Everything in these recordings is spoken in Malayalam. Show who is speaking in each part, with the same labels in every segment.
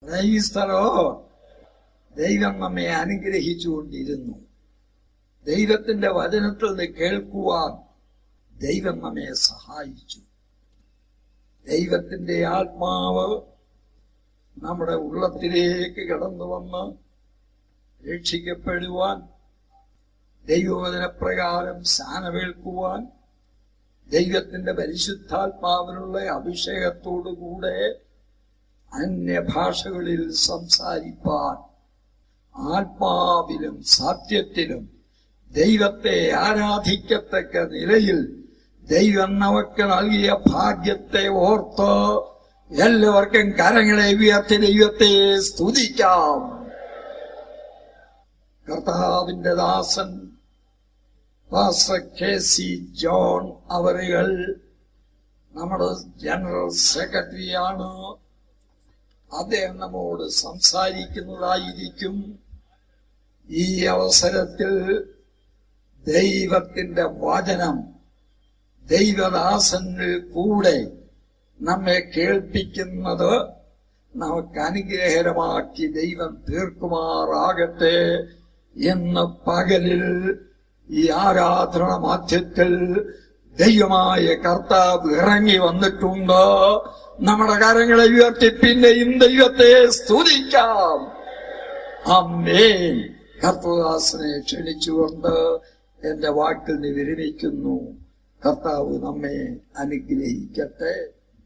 Speaker 1: ക്രൈസ്തലോ ദൈവം നമ്മെ അനുഗ്രഹിച്ചുകൊണ്ടിരുന്നു ദൈവത്തിന്റെ വചനത്തിൽ നിന്ന് കേൾക്കുവാൻ ദൈവം നമ്മെ സഹായിച്ചു ദൈവത്തിന്റെ ആത്മാവ് നമ്മുടെ ഉള്ളത്തിലേക്ക് കടന്നു വന്ന് രക്ഷിക്കപ്പെടുവാൻ ദൈവവചനപ്രകാരം സ്നാനമേൽക്കുവാൻ ദൈവത്തിന്റെ പരിശുദ്ധാത്മാവിനുള്ള അഭിഷേകത്തോടുകൂടെ അന്യഭാഷകളിൽ സംസാരിപ്പാൻ ആത്മാവിലും സത്യത്തിലും ദൈവത്തെ ആരാധിക്കത്തക്ക നിലയിൽ ദൈവം നമുക്ക് നൽകിയ ഭാഗ്യത്തെ ഓർത്ത് എല്ലാവർക്കും കരങ്ങളെ ഉയർത്തി ദൈവത്തെ സ്തുതിക്കാം കർത്താവിന്റെ ദാസൻ പാസ്റ്റർ കെ സി ജോൺ അവരുകൾ നമ്മുടെ ജനറൽ സെക്രട്ടറിയാണ് അദ്ദേഹം നമ്മോട് സംസാരിക്കുന്നതായിരിക്കും ഈ അവസരത്തിൽ ദൈവത്തിന്റെ വചനം ദൈവദാസനിൽ കൂടെ നമ്മെ കേൾപ്പിക്കുന്നത് നമുക്ക് അനുഗ്രഹകരമാക്കി ദൈവം തീർക്കുമാറാകട്ടെ എന്ന് പകലിൽ ഈ ആരാധന മധ്യത്തിൽ ദൈവമായ കർത്താവ് ഇറങ്ങി വന്നിട്ടുണ്ട് നമ്മുടെ കരങ്ങളെ ഉയർത്തി പിന്നെയും ദൈവത്തെ സ്തുതിക്കാം അമ്മേൻ കർത്തദാസനെ ക്ഷണിച്ചുകൊണ്ട് എന്റെ വാക്കിൽ നിന്ന് വിരമിക്കുന്നു കർത്താവ് നമ്മെ അനുഗ്രഹിക്കട്ടെ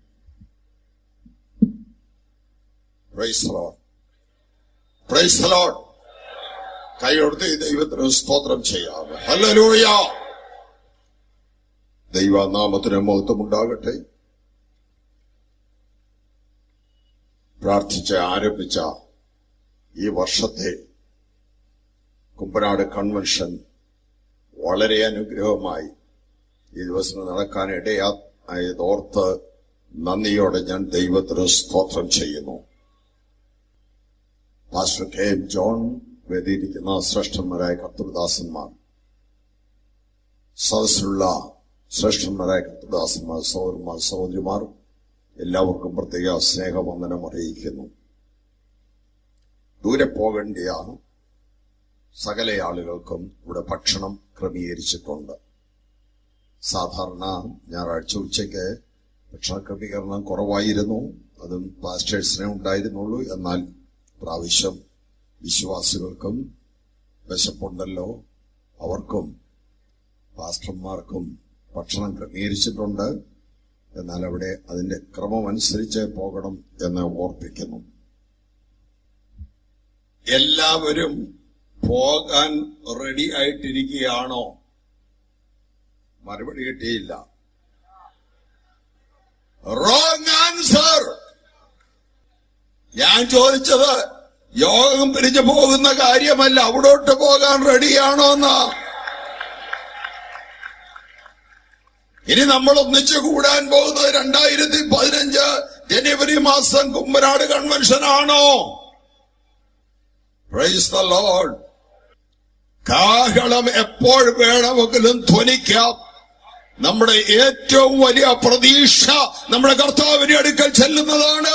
Speaker 2: praise the Lord. Praise the Lord. കൈയൊടുത്ത് ദൈവത്തിന് സ്തോത്രം ചെയ്യാം ഹല്ലേലൂയ ദൈവനാമത്തിന് മഹത്വമുണ്ടാകട്ടെ പ്രാർത്ഥിച്ച് ആരംഭിച്ച ഈ വർഷത്തെ കുമ്പനാട് കൺവെൻഷൻ വളരെ അനുഗ്രഹമായി ഈ ദിവസം നടക്കാൻ ഇടയായതോർത്ത് നന്ദിയോടെ ഞാൻ ദൈവത്തിന് സ്തോത്രം ചെയ്യുന്നു പാസ്റ്റർ കെ എം ജോൺ വേദിയിരിക്കുന്ന ശ്രേഷ്ഠന്മാരായ കർത്തൃദാസന്മാർ സദസ്സിലുള്ള ശ്രേഷ്ഠന്മാരായ കർത്തൃദാസന്മാർ സഹോദരന്മാർ സഹോദരിമാർ എല്ലാവർക്കും പ്രത്യേക സ്നേഹവന്ദനം അറിയിക്കുന്നു ദൂരെ പോകേണ്ടിയ സകല ആളുകൾക്കും ഇവിടെ ഭക്ഷണം ക്രമീകരിച്ചിട്ടുണ്ട് സാധാരണ ഞായറാഴ്ച ഉച്ചയ്ക്ക് ഭക്ഷണ ക്രമീകരണം കുറവായിരുന്നു അതും പാസ്റ്റേഴ്സിനെ ഉണ്ടായിരുന്നുള്ളൂ എന്നാൽ പ്രാവശ്യം വിശ്വാസികൾക്കും വിശപ്പുണ്ടല്ലോ അവർക്കും പാസ്റ്റർമാർക്കും ഭക്ഷണം ക്രമീകരിച്ചിട്ടുണ്ട് എന്നാൽ അവിടെ അതിന്റെ ക്രമമനുസരിച്ച് പോകണം എന്ന് ഓർപ്പിക്കുന്നു എല്ലാവരും പോകാൻ റെഡി ആയിട്ടിരിക്കുകയാണോ മറുപടി കിട്ടിയില്ല റോങ് ആൻസർ ഞാൻ ചോദിച്ചത് യോഗം പിരിഞ്ഞു പോകുന്ന കാര്യമല്ല അവിടോട്ട് പോകാൻ റെഡിയാണോ എന്നാ ഇനി നമ്മൾ ഒന്നിച്ചു കൂടാൻ പോകുന്നത് രണ്ടായിരത്തി പതിനഞ്ച് ജനുവരി മാസം കുമ്പനാട് കൺവെൻഷൻ ആണോ പ്രൈസ് ദ ലോഡ് കാഹളം എപ്പോൾ വേണമെങ്കിലും ധ്വനിക്കാം നമ്മുടെ ഏറ്റവും വലിയ പ്രതീക്ഷ നമ്മുടെ കർത്താവിന്റെ അടുക്കൽ ചെല്ലുന്നതാണ്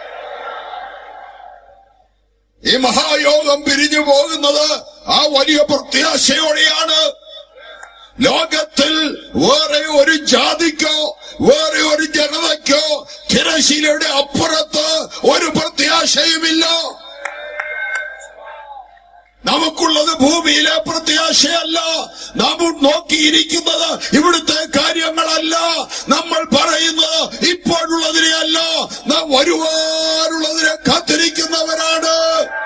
Speaker 2: ഈ മഹായോഗം പിരിഞ്ഞു പോകുന്നത് ആ വലിയ പ്രത്യാശയോടെയാണ് ലോകത്തിൽ വേറെ ഒരു ജാതിക്കോ വേറെ ഒരു ജനതയ്ക്കോ തിരശീലയുടെ അപ്പുറത്ത് ഒരു പ്രത്യാശയുമില്ല നമുക്കുള്ളത് ഭൂമിയിലെ പ്രത്യാശയല്ല നാം നോക്കിയിരിക്കുന്നത് ഇവിടുത്തെ കാര്യങ്ങളല്ല നമ്മൾ പറയുന്നത് ഇപ്പോഴുള്ളതിനെ അല്ല നാം വരുവാനുള്ളതിനെ കാത്തിരിക്കുന്നവരാണ്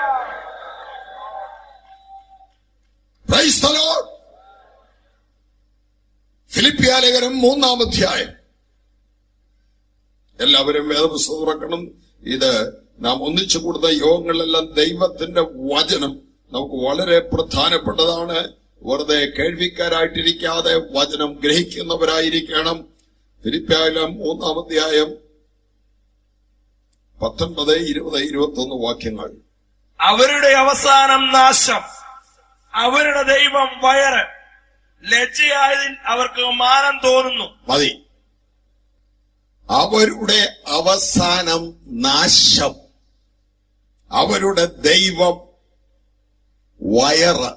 Speaker 2: Praise the Lord. ഫിലിപ്പിയാലേഖനം മൂന്നാം അധ്യായം എല്ലാവരും വേദപുസ്തകം തുറക്കണം ഇത് നാം ഒന്നിച്ചു കൂടുന്ന യോഗങ്ങളിലെല്ലാം ദൈവത്തിന്റെ വചനം നമുക്ക് വളരെ പ്രധാനപ്പെട്ടതാണ് വെറുതെ കേൾവിക്കാരായിട്ടിരിക്കാതെ വചനം ഗ്രഹിക്കുന്നവരായിരിക്കണം ഫിലിപ്പിയായാലും മൂന്നാം അധ്യായം പത്തൊൻപത് ഇരുപത് ഇരുപത്തി ഒന്ന് വാക്യങ്ങൾ
Speaker 3: അവരുടെ അവസാനം നാശം അവരുടെ ദൈവം വയറ് ലജ്ജയായതിൽ അവർക്ക് മാനം തോന്നുന്നു
Speaker 2: മതി അവരുടെ അവസാനം നാശം അവരുടെ ദൈവം വയറ്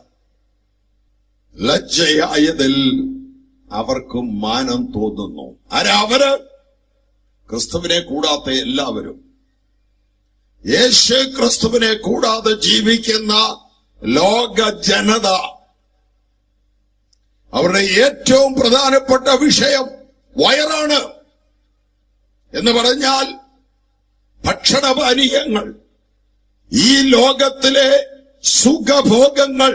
Speaker 2: ലജ്ജയായതിൽ അവർക്കും മാനം തോന്നുന്നു ആരാ അവര് ക്രിസ്തുവിനെ കൂടാത്ത എല്ലാവരും യേശു ക്രിസ്തുവിനെ കൂടാതെ ജീവിക്കുന്ന ലോക ജനത അവരുടെ ഏറ്റവും പ്രധാനപ്പെട്ട വിഷയം വയറാണ് എന്ന് പറഞ്ഞാൽ ഭക്ഷണപാനീയങ്ങൾ ഈ ലോകത്തിലെ സുഖഭോഗങ്ങൾ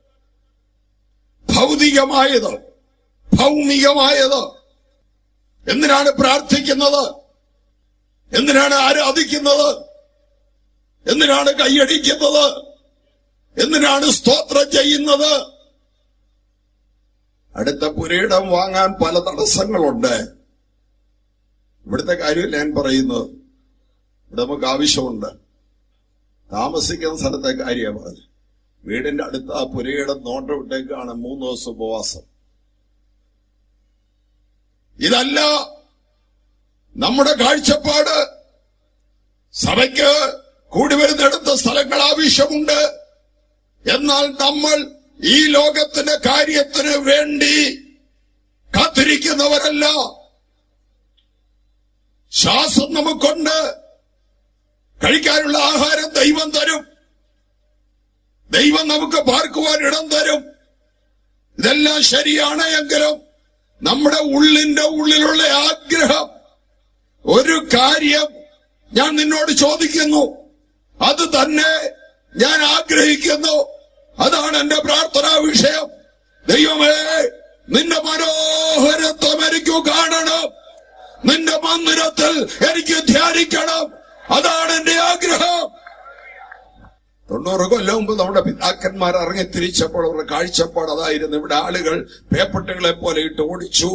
Speaker 2: ഭൗതികമായത് ഭൗമികമായത് എന്തിനാണ് പ്രാർത്ഥിക്കുന്നത് എന്തിനാണ് ആരാധിക്കുന്നത് എന്തിനാണ് കൈയടിക്കുന്നത് എന്തിനാണ് സ്തോത്രം ചെയ്യുന്നത് അടുത്ത പുരയിടം വാങ്ങാൻ പല തടസ്സങ്ങളുണ്ട് ഇവിടുത്തെ കാര്യമല്ല ഞാൻ പറയുന്നത് ഇവിടെ നമുക്ക് ആവശ്യമുണ്ട് താമസിക്കുന്ന സ്ഥലത്തെ കാര്യമാണ് പറഞ്ഞത് വീടിന്റെ അടുത്ത് ആ പുരയിടം നോട്ടം വിട്ടേക്കാണ് മൂന്ന് ദിവസം ഉപവാസം ഇതല്ല നമ്മുടെ കാഴ്ചപ്പാട് സഭയ്ക്ക് കൂടി വരുന്നിടത്ത് സ്ഥലങ്ങൾ ആവശ്യമുണ്ട് എന്നാൽ നമ്മൾ ഈ ലോകത്തിന്റെ കാര്യത്തിന് വേണ്ടി കാത്തിരിക്കുന്നവരല്ല ശ്വാസം നമുക്കുണ്ട് കഴിക്കാനുള്ള ആഹാരം ദൈവം തരും ദൈവം നമുക്ക് പാർക്കുവാൻ ഇടം തരും ഇതെല്ലാം ശരിയാണ് എങ്കിലും നമ്മുടെ ഉള്ളിന്റെ ഉള്ളിലുള്ള ആഗ്രഹം ഒരു കാര്യം ഞാൻ നിന്നോട് ചോദിക്കുന്നു അത് തന്നെ ഞാൻ ആഗ്രഹിക്കുന്നു അതാണ് എന്റെ പ്രാർത്ഥനാ വിഷയം ദൈവമേ നിന്റെ മനോഹരത്വം എനിക്ക് കാണണം നിന്റെ മന്ദിരത്തിൽ എനിക്ക് ധ്യാനിക്കണം അതാണ് എന്റെ ആഗ്രഹം തൊണ്ണൂറ് കൊല്ലം മുമ്പ് നമ്മുടെ പിതാക്കന്മാർ ഇറങ്ങി തിരിച്ചപ്പോൾ അവരുടെ കാഴ്ചപ്പാട് അതായിരുന്നു ഇവിടെ ആളുകൾ പേപ്പട്ടുകളെ പോലെ ഇട്ട് ഓടിച്ചു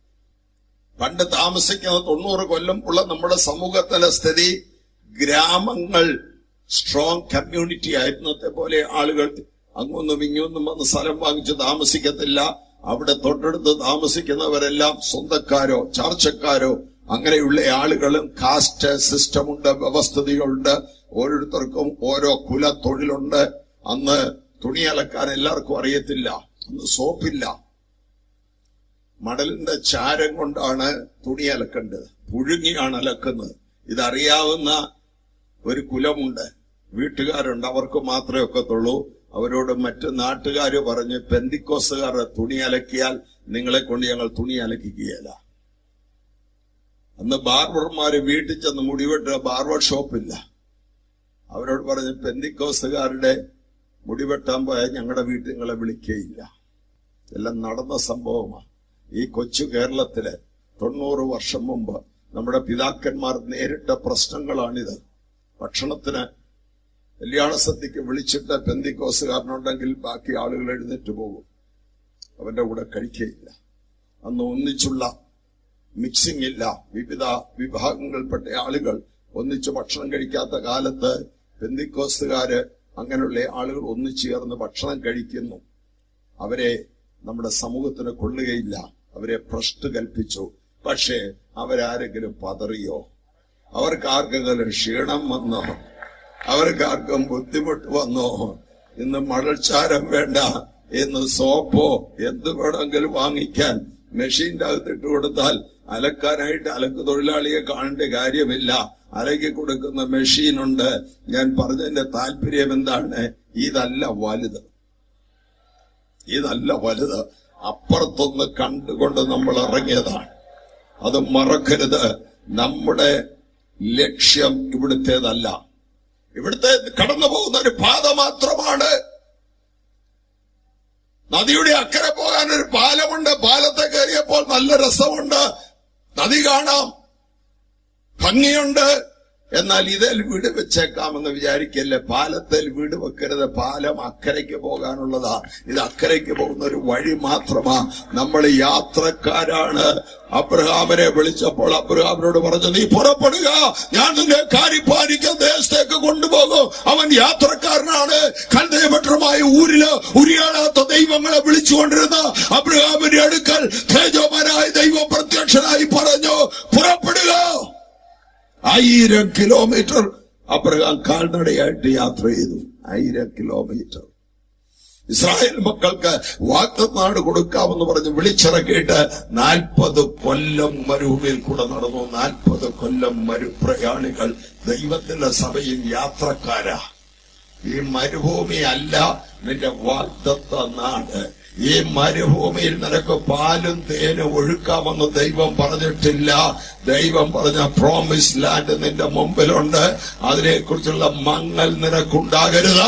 Speaker 2: പണ്ട് താമസിക്കുന്ന തൊണ്ണൂറ് കൊല്ലം ഉള്ള നമ്മുടെ സമൂഹത്തിലെ സ്ഥിതി ഗ്രാമങ്ങൾ സ്ട്രോങ് കമ്മ്യൂണിറ്റി ആയിരുന്നത്തെ പോലെ ആളുകൾ അങ്ങൊന്നും ഇങ്ങൊന്നും വന്ന് സ്ഥലം വാങ്ങിച്ച് താമസിക്കത്തില്ല അവിടെ തൊട്ടടുത്ത് താമസിക്കുന്നവരെല്ലാം സ്വന്തക്കാരോ ചാർച്ചക്കാരോ അങ്ങനെയുള്ള ആളുകളും കാസ്റ്റ് സിസ്റ്റമുണ്ട് വ്യവസ്ഥിതികളുണ്ട് ഓരോരുത്തർക്കും ഓരോ കുലത്തൊഴിലുണ്ട് അന്ന് തുണി അലക്കാൻ എല്ലാവർക്കും അറിയത്തില്ല അന്ന് സോപ്പില്ല മടലിന്റെ ചാരം കൊണ്ടാണ് തുണി അലക്കേണ്ടത് പുഴുങ്ങിയാണ് അലക്കുന്നത് ഇതറിയാവുന്ന ഒരു കുലമുണ്ട് വീട്ടുകാരുണ്ട് അവർക്ക് മാത്രമേ ഒക്കത്തുള്ളൂ അവരോട് മറ്റു നാട്ടുകാര് പറഞ്ഞ് പെന്തിക്കോസുകാരുടെ തുണി അലക്കിയാൽ നിങ്ങളെ കൊണ്ട് ഞങ്ങൾ തുണി അലക്കിക്കുകയല്ല അന്ന് ബാർബർമാര് വീട്ടിൽ ചെന്ന് മുടിവെട്ട ബാർബർ ഷോപ്പില്ല അവരോട് പറഞ്ഞ് പെന്തിക്കോസുകാരുടെ മുടിവെട്ടാൻ പോയാൽ ഞങ്ങളുടെ വീട്ടിൽ നിങ്ങളെ വിളിക്കുകയില്ല എല്ലാം നടന്ന സംഭവമാണ് ഈ കൊച്ചു കേരളത്തില് തൊണ്ണൂറ് വർഷം മുമ്പ് നമ്മുടെ പിതാക്കന്മാർ നേരിട്ട പ്രശ്നങ്ങളാണിത് ഭക്ഷണത്തിന് കല്യാണ സദ്യക്ക് വിളിച്ചിട്ട് പെന്തിക്കോസുകാരനുണ്ടെങ്കിൽ ബാക്കി ആളുകൾ എഴുന്നേറ്റ് പോകും അവന്റെ കൂടെ കഴിക്കുകയില്ല അന്ന് ഒന്നിച്ചുള്ള മിക്സിംഗ് ഇല്ല വിവിധ വിഭാഗങ്ങളിൽപ്പെട്ട ആളുകൾ ഒന്നിച്ച് ഭക്ഷണം കഴിക്കാത്ത കാലത്ത് പെന്തിക്കോസുകാര് അങ്ങനെയുള്ള ആളുകൾ ഒന്നിച്ചു ചേർന്ന് ഭക്ഷണം കഴിക്കുന്നു അവരെ നമ്മുടെ സമൂഹത്തിന് കൊള്ളുകയില്ല അവരെ ഭ്രഷ്ട് കൽപ്പിച്ചു പക്ഷേ അവരാരെങ്കിലും പതറിയോ അവർക്ക് ആർക്കെങ്കിലും ക്ഷീണം വന്നോ അവർക്കാർക്കും ബുദ്ധിമുട്ട് വന്നോ ഇന്ന് മഴച്ചാരം വേണ്ട ഇന്ന് സോപ്പോ എന്ത് വേണമെങ്കിലും വാങ്ങിക്കാൻ മെഷീന്റെ അകത്തിട്ട് കൊടുത്താൽ അലക്കാനായിട്ട് അലക്ക് തൊഴിലാളിയെ കാണേണ്ട കാര്യമില്ല അലക്കി കൊടുക്കുന്ന മെഷീനുണ്ട് ഞാൻ പറഞ്ഞതിന്റെ താല്പര്യം എന്താണ് ഇതല്ല വലുത് ഇതല്ല വലുത് അപ്പുറത്തൊന്ന് കണ്ടുകൊണ്ട് നമ്മൾ ഇറങ്ങിയതാണ് അത് മറക്കരുത് നമ്മുടെ ലക്ഷ്യം ഇവിടുത്തേതല്ല ഇവിടുത്തെ കടന്നു പോകുന്ന ഒരു പാത മാത്രമാണ് നദിയുടെ അക്കരെ പോകാൻ ഒരു പാലമുണ്ട് പാലത്തെ കയറിയപ്പോൾ നല്ല രസമുണ്ട് നദി കാണാം ഭംഗിയുണ്ട് എന്നാൽ ഇതിൽ വീട് വെച്ചേക്കാമെന്ന് വിചാരിക്കല്ലേ പാലത്തിൽ വീട് വെക്കരുത് പാലം അക്കരയ്ക്ക് പോകാനുള്ളതാ ഇത് അക്കരയ്ക്ക് പോകുന്ന ഒരു വഴി മാത്രമാ നമ്മൾ യാത്രക്കാരാണ് അബ്രഹാമിനെ വിളിച്ചപ്പോൾ അബ്രഹാമിനോട് പറഞ്ഞു നീ പുറപ്പെടുക ഞാൻ നിന്നെ കാരിപ്പാലിക്ക ദേശത്തേക്ക് കൊണ്ടുപോകും അവൻ യാത്രക്കാരനാണ് കൽദയപത്രമായ ഊരില് ഉരിയാടാത്ത ദൈവങ്ങളെ വിളിച്ചുകൊണ്ടിരുന്ന അബ്രഹാമിന്റെ അടുക്കൽ തേജോമനായ ദൈവം പ്രത്യക്ഷനായി പറഞ്ഞു പുറപ്പെടുക ആയിരം കിലോമീറ്റർ അബ്രഹാം കാൽനടയായിട്ട് യാത്ര ചെയ്തു ആയിരം കിലോമീറ്റർ ഇസ്രായേൽ മക്കൾക്ക് വാഗ്ദനാട് കൊടുക്കാമെന്ന് പറഞ്ഞ് വിളിച്ചിറക്കിയിട്ട് നാൽപ്പത് കൊല്ലം മരുഭൂമിയിൽ കൂടെ നടന്നു നാൽപ്പത് കൊല്ലം മരുപ്രയാണികൾ ദൈവത്തിന്റെ സഭയിൽ യാത്രക്കാരാ ഈ മരുഭൂമി അല്ല നിന്റെ വാഗ്ദത്ത നാട് ഈ മരുഭൂമിയിൽ നിനക്ക് പാലും തേനും ഒഴുക്കാമെന്ന് ദൈവം പറഞ്ഞിട്ടില്ല ദൈവം പറഞ്ഞ പ്രോമിസ് ലാൻഡ് നിന്റെ മുമ്പിലുണ്ട് അതിനെക്കുറിച്ചുള്ള മങ്ങൽ നിനക്കുണ്ടാകരുത്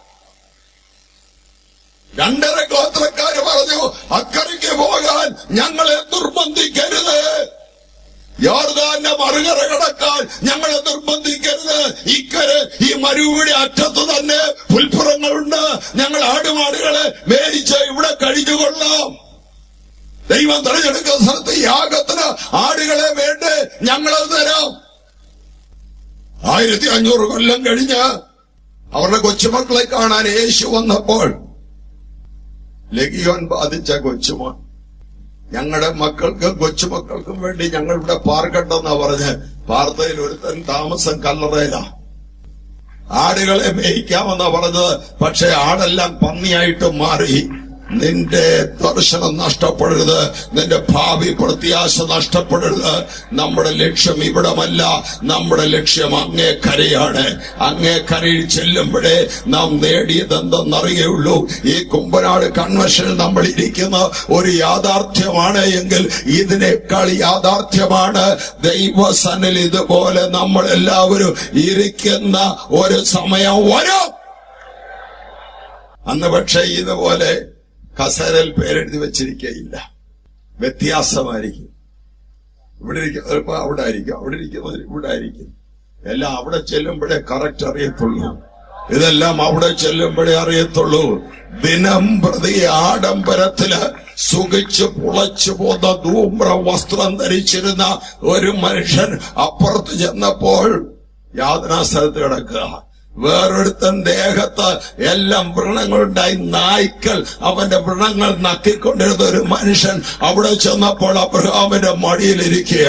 Speaker 2: രണ്ടര ഗോത്രക്കാര് പറഞ്ഞു അക്കരയ്ക്ക് പോകാൻ ഞങ്ങളെ നിർബന്ധിക്കരുത് യോർദാന്റെ മറുകര കടക്കാൻ ഞങ്ങളെ നിർബന്ധിക്കരുത് ഇക്കരെ ഈ മരുവിടെ അറ്റത്ത് തന്നെ പുൽപ്പുറങ്ങളുണ്ട് ഞങ്ങൾ ആടുമാടുകളെ മേയിച്ച് ഇവിടെ കഴിഞ്ഞുകൊള്ളാം ദൈവം തെരഞ്ഞെടുക്കുന്ന സ്ഥലത്ത് യാഗത്തിന് ആടുകളെ വേണ്ടേ ഞങ്ങളത് തരാം ആയിരത്തി അഞ്ഞൂറ് കൊല്ലം കഴിഞ്ഞ് അവരുടെ കൊച്ചുമക്കളെ കാണാൻ യേശു വന്നപ്പോൾ ലഗിയോൻ ബാധിച്ച കൊച്ചുമോൻ ഞങ്ങളുടെ മക്കൾക്കും കൊച്ചുമക്കൾക്കും വേണ്ടി ഞങ്ങൾ ഇവിടെ പാർക്കട്ടെന്നാ പറഞ്ഞ് പാർത്തയിൽ ഒരുത്തൻ താമസം കല്ലറയിലാ ആടുകളെ മേയിക്കാമെന്നാ പറഞ്ഞത് പക്ഷെ ആടെല്ലാം പന്നിയായിട്ട് മാറി നിന്റെ ദർശനം നഷ്ടപ്പെടരുത് നിന്റെ ഭാവി പ്രത്യാശ നഷ്ടപ്പെടരുത് നമ്മുടെ ലക്ഷ്യം ഇവിടമല്ല നമ്മുടെ ലക്ഷ്യം അങ്ങേ കരയാണ് അങ്ങേ കരയിൽ ചെല്ലുമ്പോഴേ നാം നേടിയത് എന്തെന്നറിയുള്ളൂ ഈ കുമ്പനാട് കൺവെൻഷനിൽ നമ്മൾ ഇരിക്കുന്ന ഒരു യാഥാർത്ഥ്യമാണ് എങ്കിൽ ഇതിനേക്കാൾ യാഥാർത്ഥ്യമാണ് ദൈവസനിൽ ഇതുപോലെ നമ്മൾ എല്ലാവരും ഇരിക്കുന്ന ഒരു സമയം വരും അന്ന് പക്ഷേ ഇതുപോലെ കസേരയിൽ പേരെഴുതി വെച്ചിരിക്കയില്ല വ്യത്യാസമായിരിക്കും ഇവിടെ ഇരിക്കുന്ന ചിലപ്പോ അവിടെ ആയിരിക്കും അവിടെ ഇരിക്കുന്നവർ ഇവിടെ ആയിരിക്കും എല്ലാം അവിടെ ചെല്ലുമ്പോഴേ കറക്റ്റ് അറിയത്തുള്ളൂ ഇതെല്ലാം അവിടെ ചെല്ലുമ്പോഴേ അറിയത്തുള്ളൂ ദിനം പ്രതി ആഡംബരത്തില് സുഖിച്ച് പുളച്ചു പോന്ന ധൂമ്ര വസ്ത്രം ധരിച്ചിരുന്ന ഒരു മനുഷ്യൻ അപ്പുറത്ത് ചെന്നപ്പോൾ യാതനാ സ്ഥലത്ത് കിടക്കുക വേറൊരുത്തൻ ദേഹത്ത് എല്ലാം വ്രണങ്ങളുണ്ടായി നായ്ക്കൾ അവന്റെ വ്രണങ്ങൾ നക്കിക്കൊണ്ടിരുന്ന ഒരു മനുഷ്യൻ അവിടെ ചെന്നപ്പോൾ അബ്രഹാമിന്റെ മടിയിലിരിക്കുക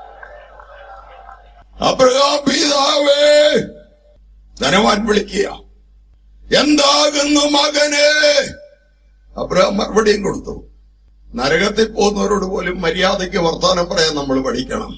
Speaker 2: അബ്രഹാം പിതാവേ ധനവാൻ വിളിക്കുക എന്താകുന്നു മകനെ അബ്രഹാം മറുപടിയും കൊടുത്തു നരകത്തിൽ പോകുന്നവരോട് പോലും മര്യാദയ്ക്ക് വർത്തമാനം പറയാൻ നമ്മൾ പഠിക്കണം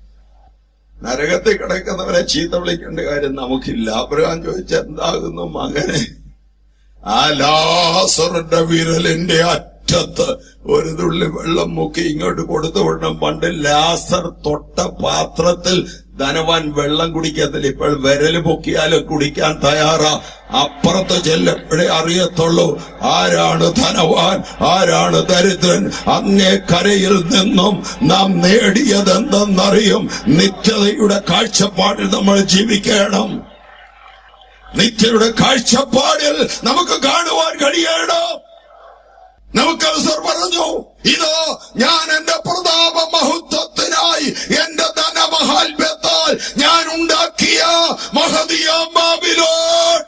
Speaker 2: നരകത്തിൽ കിടക്കുന്നവരെ ചീത്ത വിളിക്കേണ്ട കാര്യം നമുക്കില്ല അബ്രഹാം ചോദിച്ച എന്താകുന്നു മകനെ ആ ലാസറിന്റെ വിരലിന്റെ അറ്റത്ത് ഒരു തുള്ളി വെള്ളം മുക്കി ഇങ്ങോട്ട് കൊടുത്തു വിടണം പണ്ട് ലാസർ തൊട്ട പാത്രത്തിൽ ധനവാൻ വെള്ളം കുടിക്കത്തില്ല ഇപ്പോൾ വിരല് പൊക്കിയാലും കുടിക്കാൻ തയ്യാറാ അപ്പുറത്ത് ചെല്ലപ്പോഴേ അറിയത്തുള്ളൂ ആരാണ് ധനവാൻ ആരാണ് ദരിദ്രൻ അങ്ങേ കരയിൽ നിന്നും നാം നേടിയതെന്തെന്നറിയും നിത്യതയുടെ കാഴ്ചപ്പാടിൽ നമ്മൾ ജീവിക്കണം നിത്യയുടെ കാഴ്ചപ്പാടിൽ നമുക്ക് കാണുവാൻ കഴിയണം നമുക്ക് സർ പറഞ്ഞു ഇതോ ഞാൻ എന്റെ പ്രതാപ മഹത്വത്തിനായി എന്റെ ധനമഹാത്മ്യത്താൽ ഞാൻ ഉണ്ടാക്കിയ മഹതിയ ബാബിലോൺ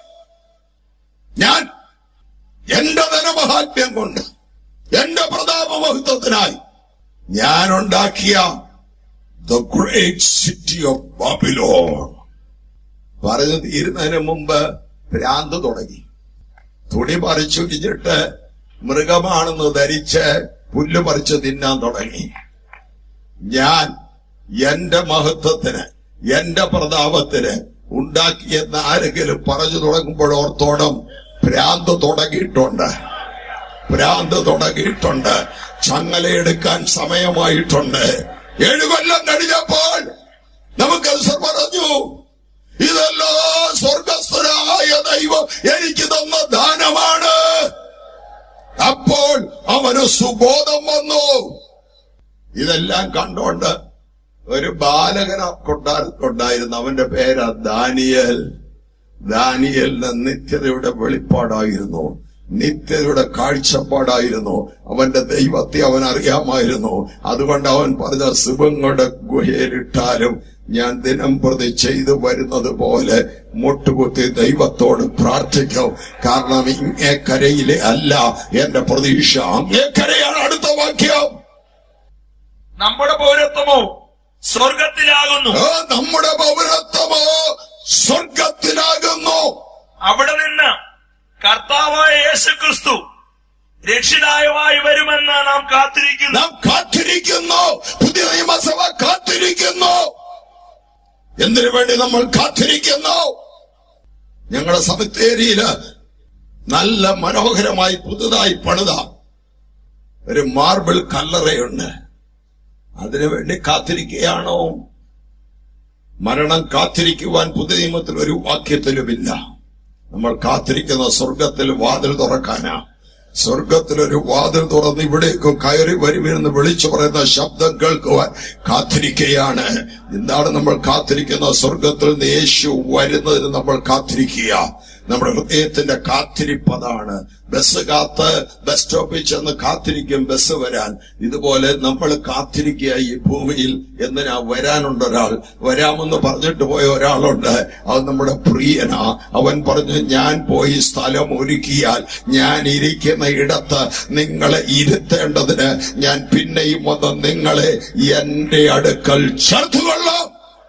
Speaker 2: ഞാൻ എന്റെ ധനമഹാത്മ്യം കൊണ്ട് എന്റെ പ്രതാപ മഹത്വത്തിനായി ഞാൻ ഉണ്ടാക്കിയ the great city of Babylon പറഞ്ഞു തീരുന്നതിന് മുമ്പ് ഭ്രാന്ത് തുടങ്ങി തുണി പറിച്ചുരിഞ്ഞിട്ട് മൃഗമാണെന്ന് ധരിച്ച് പുല്ല് പറിച്ച് തിന്നാൻ തുടങ്ങി ഞാൻ എന്റെ മഹത്വത്തിന് എന്റെ പ്രതാപത്തിന് ഉണ്ടാക്കിയെന്ന് ആരെങ്കിലും പറഞ്ഞു തുടങ്ങുമ്പോൾ ഓർത്തോണം ഭ്രാന്ത് തുടങ്ങിയിട്ടുണ്ട് ഭ്രാന്ത് തുടങ്ങിയിട്ടുണ്ട് ചങ്ങലയെടുക്കാൻ സമയമായിട്ടുണ്ട് ഏഴു കൊല്ലം കഴിഞ്ഞപ്പോൾ നമുക്കത് സർ പറഞ്ഞു ഇതെല്ലാം സ്വർഗസ്ഥനായ ദൈവം എനിക്ക് തന്ന ദാനമാണ് അപ്പോൾ അവന് സുബോധം വന്നു ഇതെല്ലാം കണ്ടോണ്ട് ഒരു ബാലകന കൊണ്ടായിരുന്നു അവന്റെ പേരാ ദാനിയൽ ദാനിയലിന് നിത്യതയുടെ വെളിപ്പാടായിരുന്നു നിത്യതയുടെ കാഴ്ചപ്പാടായിരുന്നു അവന്റെ ദൈവത്തെ അവൻ അറിയാമായിരുന്നു അതുകൊണ്ട് അവൻ പറഞ്ഞ സിബങ്ങളുടെ ഗുഹയിലിട്ടാലും ഞാൻ ദിനം പ്രതി ചെയ്തു വരുന്നത് പോലെ മുട്ടുകുത്തി ദൈവത്തോട് പ്രാർത്ഥിക്കും കാരണം ഇങ്ങേക്കരയിലെ അല്ല എന്റെ പ്രതീക്ഷ അങ്ങേക്കരയാണ് അടുത്ത വാക്യം
Speaker 3: നമ്മുടെ പൗരത്വമോ സ്വർഗത്തിലാകുന്നു
Speaker 2: ആ, നമ്മുടെ പൗരത്വമോ സ്വർഗത്തിലാകുന്നു
Speaker 3: അവിടെ നിന്ന് കർത്താവായ യേശു ക്രിസ്തു രക്ഷിതായമായി വരുമെന്ന് നാം കാത്തിരിക്കുന്നു
Speaker 2: നാം കാത്തിരിക്കുന്നു പുതിയ നിയമസഭ കാത്തിരിക്കുന്നു എന്തിനു വേണ്ടി നമ്മൾ കാത്തിരിക്കുന്നു ഞങ്ങളുടെ സമിത്തേരിയില് നല്ല മനോഹരമായി പുതുതായി പണിത ഒരു മാർബിൾ കല്ലറയുണ്ട് അതിനുവേണ്ടി കാത്തിരിക്കുകയാണോ മരണം കാത്തിരിക്കുവാൻ പുതിയ നിയമത്തിൽ ഒരു വാക്യത്തിലുമില്ല നമ്മൾ കാത്തിരിക്കുന്ന സ്വർഗത്തിൽ വാതിൽ തുറക്കാനാ സ്വർഗത്തിൽ ഒരു വാതിൽ തുറന്ന് ഇവിടേക്ക് കയറി വരുമെന്ന് വിളിച്ചു പറയുന്ന ശബ്ദം കേൾക്കുവാൻ കാത്തിരിക്കുകയാണ് എന്താണ് നമ്മൾ കാത്തിരിക്കുന്ന സ്വർഗത്തിൽ നിന്ന് യേശു വരുന്നതിന് നമ്മൾ കാത്തിരിക്കുക നമ്മുടെ ഹൃദയത്തിന്റെ കാത്തിരിപ്പതാണ് ബസ് കാത്ത് ബസ് സ്റ്റോപ്പിൽ ചെന്ന് കാത്തിരിക്കും ബസ് വരാൻ ഇതുപോലെ നമ്മൾ കാത്തിരിക്കുക ഈ ഭൂമിയിൽ എന്തിനാ വരാനുണ്ട് ഒരാൾ വരാമെന്ന് പറഞ്ഞിട്ട് പോയ ഒരാളുണ്ട് അത് നമ്മുടെ പ്രിയനാ അവൻ പറഞ്ഞു ഞാൻ പോയി സ്ഥലം ഒരുക്കിയാൽ ഞാൻ ഇരിക്കുന്ന ഇടത്ത് നിങ്ങളെ ഇരുത്തേണ്ടതിന് ഞാൻ പിന്നെയും വന്ന് നിങ്ങളെ എന്റെ അടുക്കൽ ചേർത്തുകൊള്ളാം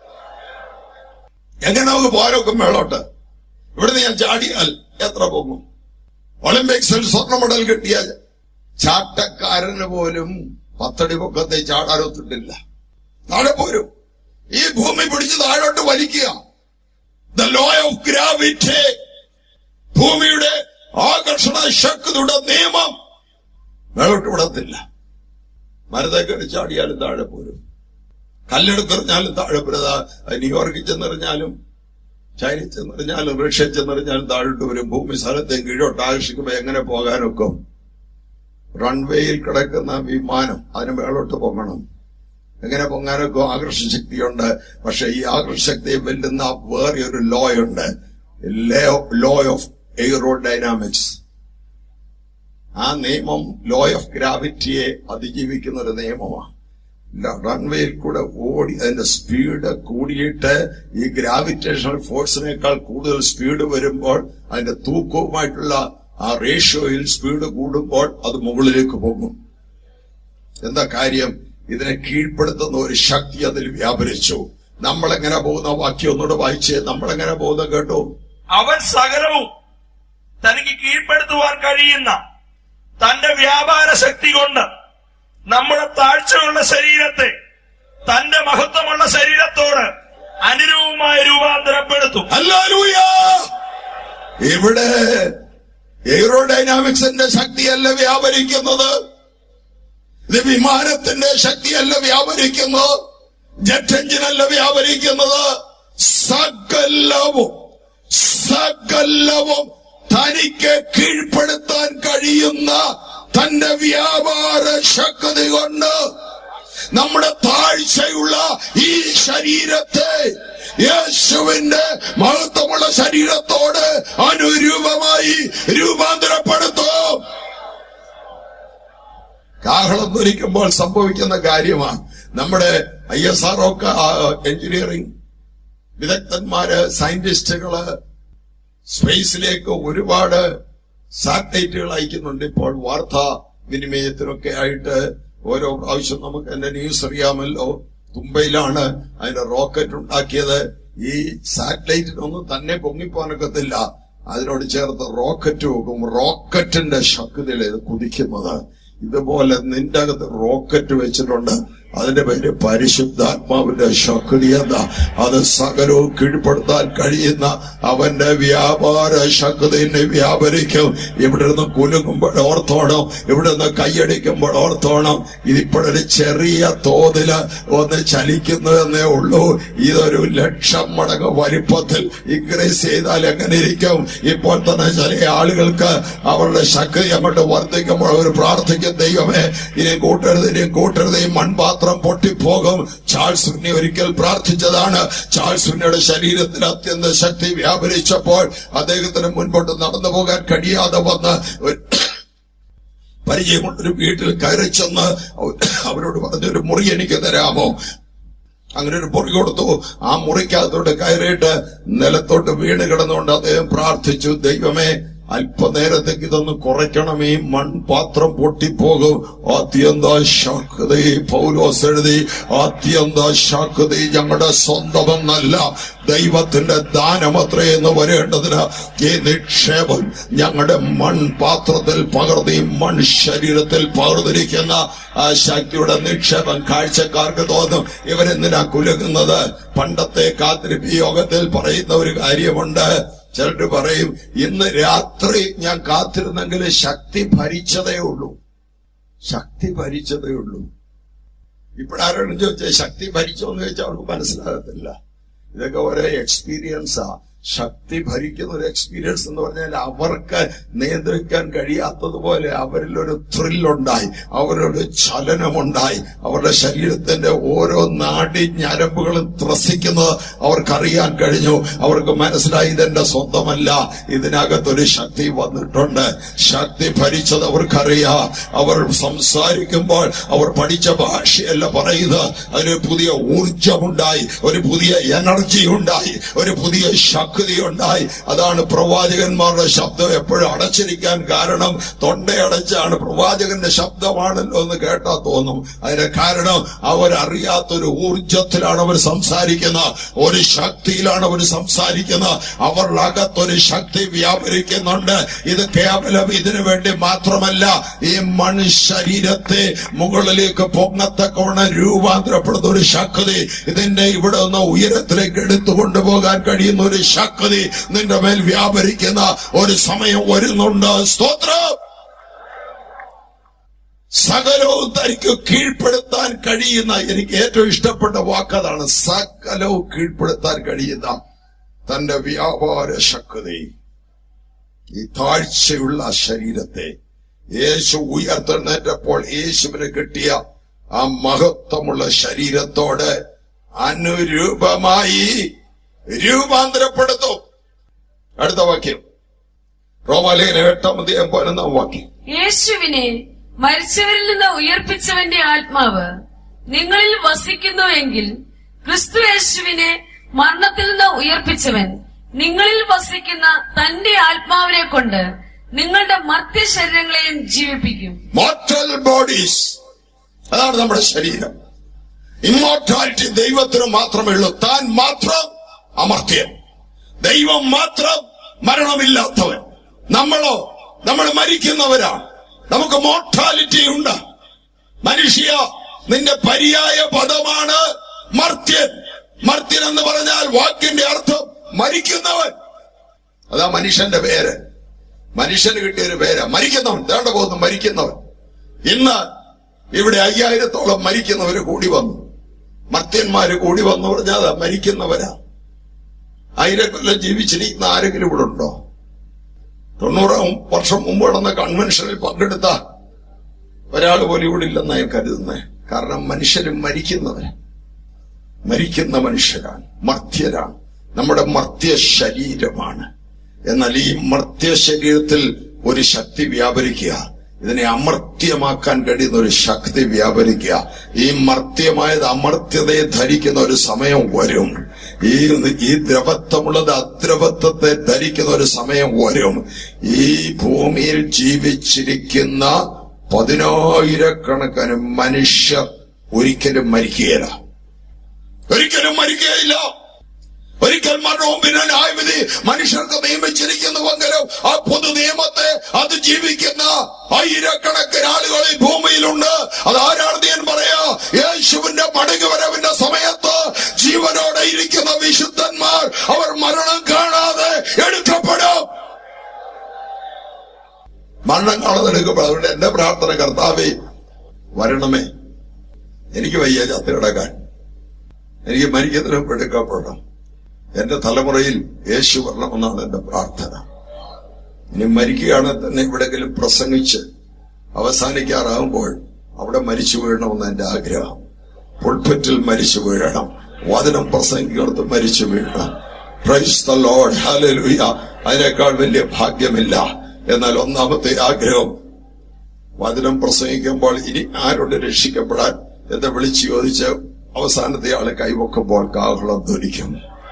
Speaker 2: എങ്ങനെ നമുക്ക് പോരൊക്കെ മേളോട്ട് ഇവിടുന്ന് ഞാൻ ചാടിയാൽ എത്ര പോകും ഒളിമ്പിക്സിൽ സ്വർണ്ണ മെഡൽ കിട്ടിയ ചാട്ടക്കാരന് പോലും പത്തടി പൊക്കത്തെ ചാടാനൊത്തിട്ടില്ല താഴെ പോരും ഈ ഭൂമി പിടിച്ച് താഴോട്ട് വലിക്കുക ദ ലോ ഓഫ് ഗ്രാവിറ്റി ഭൂമിയുടെ ആകർഷണ ശക്തിയുടെ നിയമം മേളോട്ട് വിടത്തില്ല മരത്തേക്കടി ചാടിയാലും താഴെ പോരും കല്ലെടുത്തെറിഞ്ഞാലും താഴെ പോരുക ന്യൂയോർക്കിൽ ചെന്നെറിഞ്ഞാലും ചൈനയിൽ ചെന്നെറിഞ്ഞാലും റഷ്യയിൽ ചെന്നെറിഞ്ഞാലും താഴോട്ട് വരും ഭൂമി സ്ഥലത്തെ കീഴോട്ട് ആകർഷിക്കുമ്പോ എങ്ങനെ പോകാനൊക്കും റൺവേയിൽ കിടക്കുന്ന വിമാനം അതിന് മേളോട്ട് പൊങ്ങണം എങ്ങനെ പൊങ്ങാനൊക്കെ ആകർഷണ ശക്തിയുണ്ട് പക്ഷെ ഈ ആകർഷണ ശക്തിയെ വെല്ലുന്ന വേറെ ഒരു ലോ ഉണ്ട് ലോ ഓഫ് എയ്റോഡൈനാമിക്സ് ആ നിയമം ലോ ഓഫ് ഗ്രാവിറ്റിയെ അതിജീവിക്കുന്ന ഒരു നിയമമാണ് റൺവേയിൽ കൂടെ ഓടി അതിന്റെ സ്പീഡ് കൂടിയിട്ട് ഈ ഗ്രാവിറ്റേഷണൽ ഫോഴ്സിനേക്കാൾ കൂടുതൽ സ്പീഡ് വരുമ്പോൾ അതിന്റെ തൂക്കവുമായിട്ടുള്ള ആ റേഷ്യോയിൽ സ്പീഡ് കൂടുമ്പോൾ അത് മുകളിലേക്ക് പോകും എന്താ കാര്യം ഇതിനെ കീഴ്പ്പെടുത്തുന്ന ഒരു ശക്തി അതിൽ വ്യാപരിച്ചു നമ്മളെങ്ങനെ പോകുന്ന വാക്യം ഒന്നുകൂടെ വായിച്ച് നമ്മളെങ്ങനെ പോകുന്ന കേട്ടോ
Speaker 3: അവൻ സകലവും തനിക്ക് കീഴ്പ്പെടുത്തുവാൻ കഴിയുന്ന തന്റെ വ്യാപാര ശക്തി കൊണ്ട് നമ്മുടെ താഴ്ചയുള്ള ശരീരത്തെ തന്റെ മഹത്വമുള്ള ശരീരത്തോട് അനുരൂപമായി രൂപാന്തരപ്പെടുത്തും
Speaker 2: ഹല്ലേലൂയ ഇവിടെ എയ്റോഡൈനാമിക്സിന്റെ ശക്തിയല്ല വ്യാപരിക്കുന്നത് ഇത് വിമാനത്തിന്റെ ശക്തിയല്ല വ്യാപരിക്കുന്നത് ജെറ്റ് എഞ്ചിനല്ല വ്യാപരിക്കുന്നത് സകലവും സകലവും തനിക്ക് കീഴ്പ്പെടുത്താൻ കഴിയുന്ന തന്റെ വ്യാപാര ശക്തി കൊണ്ട് നമ്മുടെ താഴ്ചയുള്ള ഈ ശരീരത്തെ യേശുവിന്റെ മഹത്വമുള്ള ശരീരത്തോട് അനുരൂപമായി രൂപാന്തരപ്പെടുത്തും കാഹളം ധരിക്കുമ്പോൾ സംഭവിക്കുന്ന കാര്യമാണ് നമ്മുടെ ഐ എസ് ആർ ഒക്കെ എഞ്ചിനീയറിംഗ് വിദഗ്ധന്മാര് സയന്റിസ്റ്റുകള് സ്പേസിലേക്ക് ഒരുപാട് സാറ്റലൈറ്റുകൾ അയക്കുന്നുണ്ട് ഇപ്പോൾ വാർത്താ വിനിമയത്തിനൊക്കെ ആയിട്ട് ഓരോ പ്രാവശ്യം നമുക്ക് എന്റെ ന്യൂസ് അറിയാമല്ലോ തുമ്പയിലാണ് അതിന്റെ റോക്കറ്റ് ഉണ്ടാക്കിയത് ഈ സാറ്റലൈറ്റിനൊന്നും തന്നെ പൊങ്ങിപ്പോനൊക്കത്തില്ല അതിനോട് ചേർത്ത് റോക്കറ്റ് പോകും റോക്കറ്റിന്റെ ശക്തിയിൽ ഇത് കുതിക്കുന്നത് ഇതുപോലെ നിന്റെ അകത്ത് റോക്കറ്റ് വെച്ചിട്ടുണ്ട് അതിന്റെ പേര് പരിശുദ്ധാത്മാവിന്റെ ശക്തി എന്താ അത് സകലവും കീഴ്പ്പെടുത്താൻ കഴിയുന്ന അവന്റെ വ്യാപാര ശക്തിനെ വ്യാപരിക്കും ഇവിടെ നിന്ന് കുലുങ്ങുമ്പോൾ ഓർത്തോണം ഇവിടെ നിന്ന് കൈയടിക്കുമ്പോൾ ഓർത്തോണം ഇതിപ്പോഴൊരു ചെറിയ തോതില് ഒന്ന് ചലിക്കുന്നു എന്നേ ഉള്ളൂ ഇതൊരു ലക്ഷം മടങ്ങ് വലിപ്പത്തിൽ ഇൻക്രീസ് ചെയ്താൽ എങ്ങനെ ഇരിക്കും ഇപ്പോൾ തന്നെ ചില ആളുകൾക്ക് അവരുടെ ശക്തി അങ്ങോട്ട് വർദ്ധിക്കുമ്പോൾ അവർ പ്രാർത്ഥിക്കും ദൈവമേ ഇനി കൂട്ടരുത് ഇനി കൂട്ടരുത് ഈ മൺപാത്രം പൊട്ടിപ്പോകും ചാൾസ് ഉണ്ണി ഒരിക്കൽ പ്രാർത്ഥിച്ചതാണ് ചാൾസ് ഉണ്ണിയുടെ ശരീരത്തിൽ അത്യന്ത ശക്തി വ്യാപരിച്ചപ്പോൾ അദ്ദേഹത്തിന് മുൻപോട്ട് നടന്നു പോകാൻ കഴിയാതെ വന്ന് ഒരു പരിചയമുള്ളൊരു വീട്ടിൽ കയറി ചെന്ന് അവരോട് പറഞ്ഞൊരു മുറി എനിക്ക് തരാമോ അങ്ങനെ ഒരു മുറി കൊടുത്തു ആ മുറിക്കകത്തോട്ട് കയറിയിട്ട് നിലത്തോട്ട് വീണ് കിടന്നുകൊണ്ട് അദ്ദേഹം പ്രാർത്ഥിച്ചു ദൈവമേ അല്പനേരത്തേക്ക് ഇതൊന്ന് കുറയ്ക്കണമേ മൺപാത്രം പൊട്ടിപ്പോകും അത്യന്ത ശാഖത പൗലോസ് എഴുതി അത്യന്ത ശാഖത ഞങ്ങളുടെ സ്വന്തമെന്നല്ല ദൈവത്തിന്റെ ദാനമത്രേ എന്ന് വരേണ്ടതിന് ഈ നിക്ഷേപം ഞങ്ങളുടെ മൺപാത്രത്തിൽ പകർത്തി മൺ ശരീരത്തിൽ പകർന്നിരിക്കുന്ന ആ ശക്തിയുടെ നിക്ഷേപം കാഴ്ചക്കാർക്ക് തോന്നും ഇവരെന്തിനാ കുലുങ്ങുന്നത് പണ്ടത്തെ കാത്തിരിപ്പ് യോഗത്തിൽ പറയുന്ന ഒരു കാര്യമുണ്ട് ചിലർ പറയും ഇന്ന് രാത്രി ഞാൻ കാത്തിരുന്നെങ്കിൽ ശക്തി ഭരിച്ചതേ ഉള്ളൂ ശക്തി ഭരിച്ചതേ ഉള്ളൂ ഇപ്പോഴാരോടും ചോദിച്ചാൽ ശക്തി ഭരിച്ചോ എന്ന് ചോദിച്ചാൽ അവർക്ക് മനസ്സിലാകത്തില്ല ഇതൊക്കെ ഓരോ എക്സ്പീരിയൻസാ ശക്തി ഭരിക്കുന്ന ഒരു എക്സ്പീരിയൻസ് എന്ന് പറഞ്ഞാൽ അവർക്ക് നിയന്ത്രിക്കാൻ കഴിയാത്തതുപോലെ അവരിൽ ഒരു ത്രില്ലുണ്ടായി അവരൊരു ചലനമുണ്ടായി അവരുടെ ശരീരത്തിന്റെ ഓരോ നാടി ഞരമ്പുകളും ത്രസിക്കുന്നത് അവർക്കറിയാൻ കഴിഞ്ഞു അവർക്ക് മനസ്സിലായി ഇതെന്റെ സ്വന്തമല്ല ഇതിനകത്തൊരു ശക്തി വന്നിട്ടുണ്ട് ശക്തി ഭരിച്ചത് അവർക്കറിയാം അവർ സംസാരിക്കുമ്പോൾ അവർ പഠിച്ച ഭാഷയല്ല പറയുന്നത് അതിന് പുതിയ ഊർജമുണ്ടായി ഒരു പുതിയ എനർജി ഉണ്ടായി ഒരു പുതിയ ശക്തി ഉണ്ടായി അതാണ് പ്രവാചകന്മാരുടെ ശബ്ദം എപ്പോഴും അടച്ചിരിക്കാൻ കാരണം തൊണ്ടയടച്ചാണ് പ്രവാചകന്റെ ശബ്ദമാണല്ലോ എന്ന് കേട്ടാ തോന്നും അതിന് കാരണം അവരറിയാത്തൊരു ഊർജത്തിലാണ് അവർ സംസാരിക്കുന്നത് ഒരു ശക്തിയിലാണ് അവർ സംസാരിക്കുന്നത് അവരുടെ അകത്തൊരു ശക്തി വ്യാപരിക്കുന്നുണ്ട് ഇത് കേവലം ഇതിനു വേണ്ടി മാത്രമല്ല ഈ മണി ശരീരത്തെ മുകളിലേക്ക് പൊങ്ങത്തക്കവണ്ണം രൂപാന്തരപ്പെടുന്ന ഒരു ശക്തി ഇതിന്റെ ഇവിടെ നിന്ന് ഉയരത്തിലേക്ക് എടുത്തു കൊണ്ടുപോകാൻ കഴിയുന്ന ഒരു ശക്തി നിന്റെ മേൽ വ്യാപരിക്കുന്ന ഒരു സമയം വരുന്നുണ്ട് സ്തോത്രം സകലവും തനിക്ക് കീഴ്പ്പെടുത്താൻ കഴിയുന്ന എനിക്ക് ഏറ്റവും ഇഷ്ടപ്പെട്ട വാക്കതാണ് സകലവും കീഴ്പ്പെടുത്താൻ കഴിയുന്ന തന്റെ വ്യാപാര ശക്തി ഈ താഴ്ചയുള്ള ശരീരത്തെ യേശു ഉയർത്തെഴുന്നേറ്റപ്പോൾ യേശുവിന് കിട്ടിയ ആ മഹത്വമുള്ള ശരീരത്തോട് അനുരൂപമായി രൂപാന്തരപ്പെടുത്തും അടുത്ത വാക്യം റോമാലേഖന എട്ടാം അധ്യായം പതിനൊന്നാം വാക്യം
Speaker 4: യേശുവിനെ മരിച്ചവരിൽ നിന്ന് ഉയർപ്പിച്ചവന്റെ ആത്മാവ് നിങ്ങളിൽ വസിക്കുന്നുവെങ്കിൽ ക്രിസ്തു യേശുവിനെ മരണത്തിൽ നിന്ന് ഉയർപ്പിച്ചവൻ നിങ്ങളിൽ വസിക്കുന്ന തന്റെ ആത്മാവിനെ കൊണ്ട് നിങ്ങളുടെ മർത്യ ശരീരങ്ങളെയും ജീവിപ്പിക്കും
Speaker 2: മോർട്ടൽ ബോഡീസ് അതാണ് നമ്മുടെ ശരീരം ഇമ്മോർട്ടാലിറ്റി ദൈവത്തിന് മാത്രമേ ഉള്ളൂ താൻ മാത്രം അമർത്യൻ ദൈവം മാത്രം മരണമില്ലാത്തവൻ നമ്മളോ നമ്മൾ മരിക്കുന്നവരാണ് നമുക്ക് മോർട്ടാലിറ്റി ഉണ്ട് മനുഷ്യ നിന്റെ പര്യായ പദമാണ് മർത്യൻ മർത്യൻ എന്ന് പറഞ്ഞാൽ വാക്കിന്റെ അർത്ഥം മരിക്കുന്നവൻ അതാ മനുഷ്യന്റെ പേര് മനുഷ്യന് കിട്ടിയ ഒരു പേര് മരിക്കുന്നവൻ തേണ്ട പോകുന്നു മരിക്കുന്നവൻ ഇന്ന് ഇവിടെ അയ്യായിരത്തോളം മരിക്കുന്നവര് കൂടി വന്നു മർത്യന്മാര് കൂടി വന്നു പറഞ്ഞാൽ അതാ മരിക്കുന്നവരാ ആയിരം കൊല്ലം ജീവിച്ചിരിക്കുന്ന ആരെങ്കിലും ഇവിടെ ഉണ്ടോ തൊണ്ണൂറാം വർഷം മുമ്പ് നടന്ന കൺവെൻഷനിൽ പങ്കെടുത്ത ഒരാൾ പോലും ഇവിടെ ഇല്ലെന്നാണ് ഞാൻ കരുതുന്നത് കാരണം മനുഷ്യരും മരിക്കുന്നവർ മരിക്കുന്ന മനുഷ്യരാണ് മർത്യരാണ് നമ്മുടെ മർത്യ ശരീരമാണ് എന്നാൽ ഈ മർത്യ ശരീരത്തിൽ ഒരു ശക്തി വ്യാപരിക്കുക ഇതിനെ അമർത്യമാക്കാൻ കഴിയുന്ന ഒരു ശക്തി വ്യാപരിക്കുക ഈ മർത്യമായത് അമർത്യതയെ ധരിക്കുന്ന ഒരു സമയം വരും ഈ ഈ ദ്രവത്വമുള്ളത് അദ്രവത്വത്തെ ധരിക്കുന്ന ഒരു സമയം വരും ഈ ഭൂമിയിൽ ജീവിച്ചിരിക്കുന്ന പതിനായിരക്കണക്കിന് മനുഷ്യർ ഒരിക്കലും മരിക്കുകയില്ല ഒരിക്കലും മരിക്കുകയില്ല ഒരിക്കൽ മരണവും പിന്നെ ന്യായവിധി മനുഷ്യർക്ക് നിയമിച്ചിരിക്കുന്നുവെങ്കിലും ആ പൊതു നിയമത്തെ അത് ജീവിക്കുന്ന ആയിരക്കണക്കിന് ആളുകൾ ഈ ഭൂമിയിലുണ്ട് അത് ആരാണെന്ന് ഞാൻ പറയാ യേശുവിന്റെ മടങ്ങുവരവിന്റെ സമയത്ത് ജീവനോടെ ഇരിക്കുന്ന വിശുദ്ധന്മാർ അവർ മരണം കാണാതെ എടുക്കപ്പെടും മരണം കാണാതെ എടുക്കപ്പെടും അതുകൊണ്ട് എന്റെ പ്രാർത്ഥന കർത്താവേ വരണമേ എനിക്ക് വയ്യ ചത്ത് കിടക്കാൻ എനിക്ക് മരിക്കുന്നതിന് മുമ്പ് എടുക്കപ്പെടണം എന്റെ തലമുറയിൽ യേശു വരണമെന്നാണ് എന്റെ പ്രാർത്ഥന ഇനി മരിക്കുകയാണെങ്കിൽ തന്നെ എവിടെങ്കിലും പ്രസംഗിച്ച് അവസാനിക്കാറാകുമ്പോൾ അവിടെ മരിച്ചു വീഴണമെന്ന് എന്റെ ആഗ്രഹം പുൾപ്പറ്റിൽ മരിച്ചു വീഴണം വചനം പ്രസംഗിക്കടുത്ത് മരിച്ചു വീഴണം പ്രൈസ് ദ ലോഡ് ഹല്ലേലൂയ അതിനേക്കാൾ വലിയ ഭാഗ്യമില്ല എന്നാൽ ഒന്നാമത്തെ ആഗ്രഹം വചനം പ്രസംഗിക്കുമ്പോൾ ഇനി ആരോട് രക്ഷിക്കപ്പെടാൻ എന്ന് വിളിച്ചു ചോദിച്ച് അവസാനത്തെ ആള് കൈവക്കുമ്പോൾ കാഹളം ധ്വനിക്കും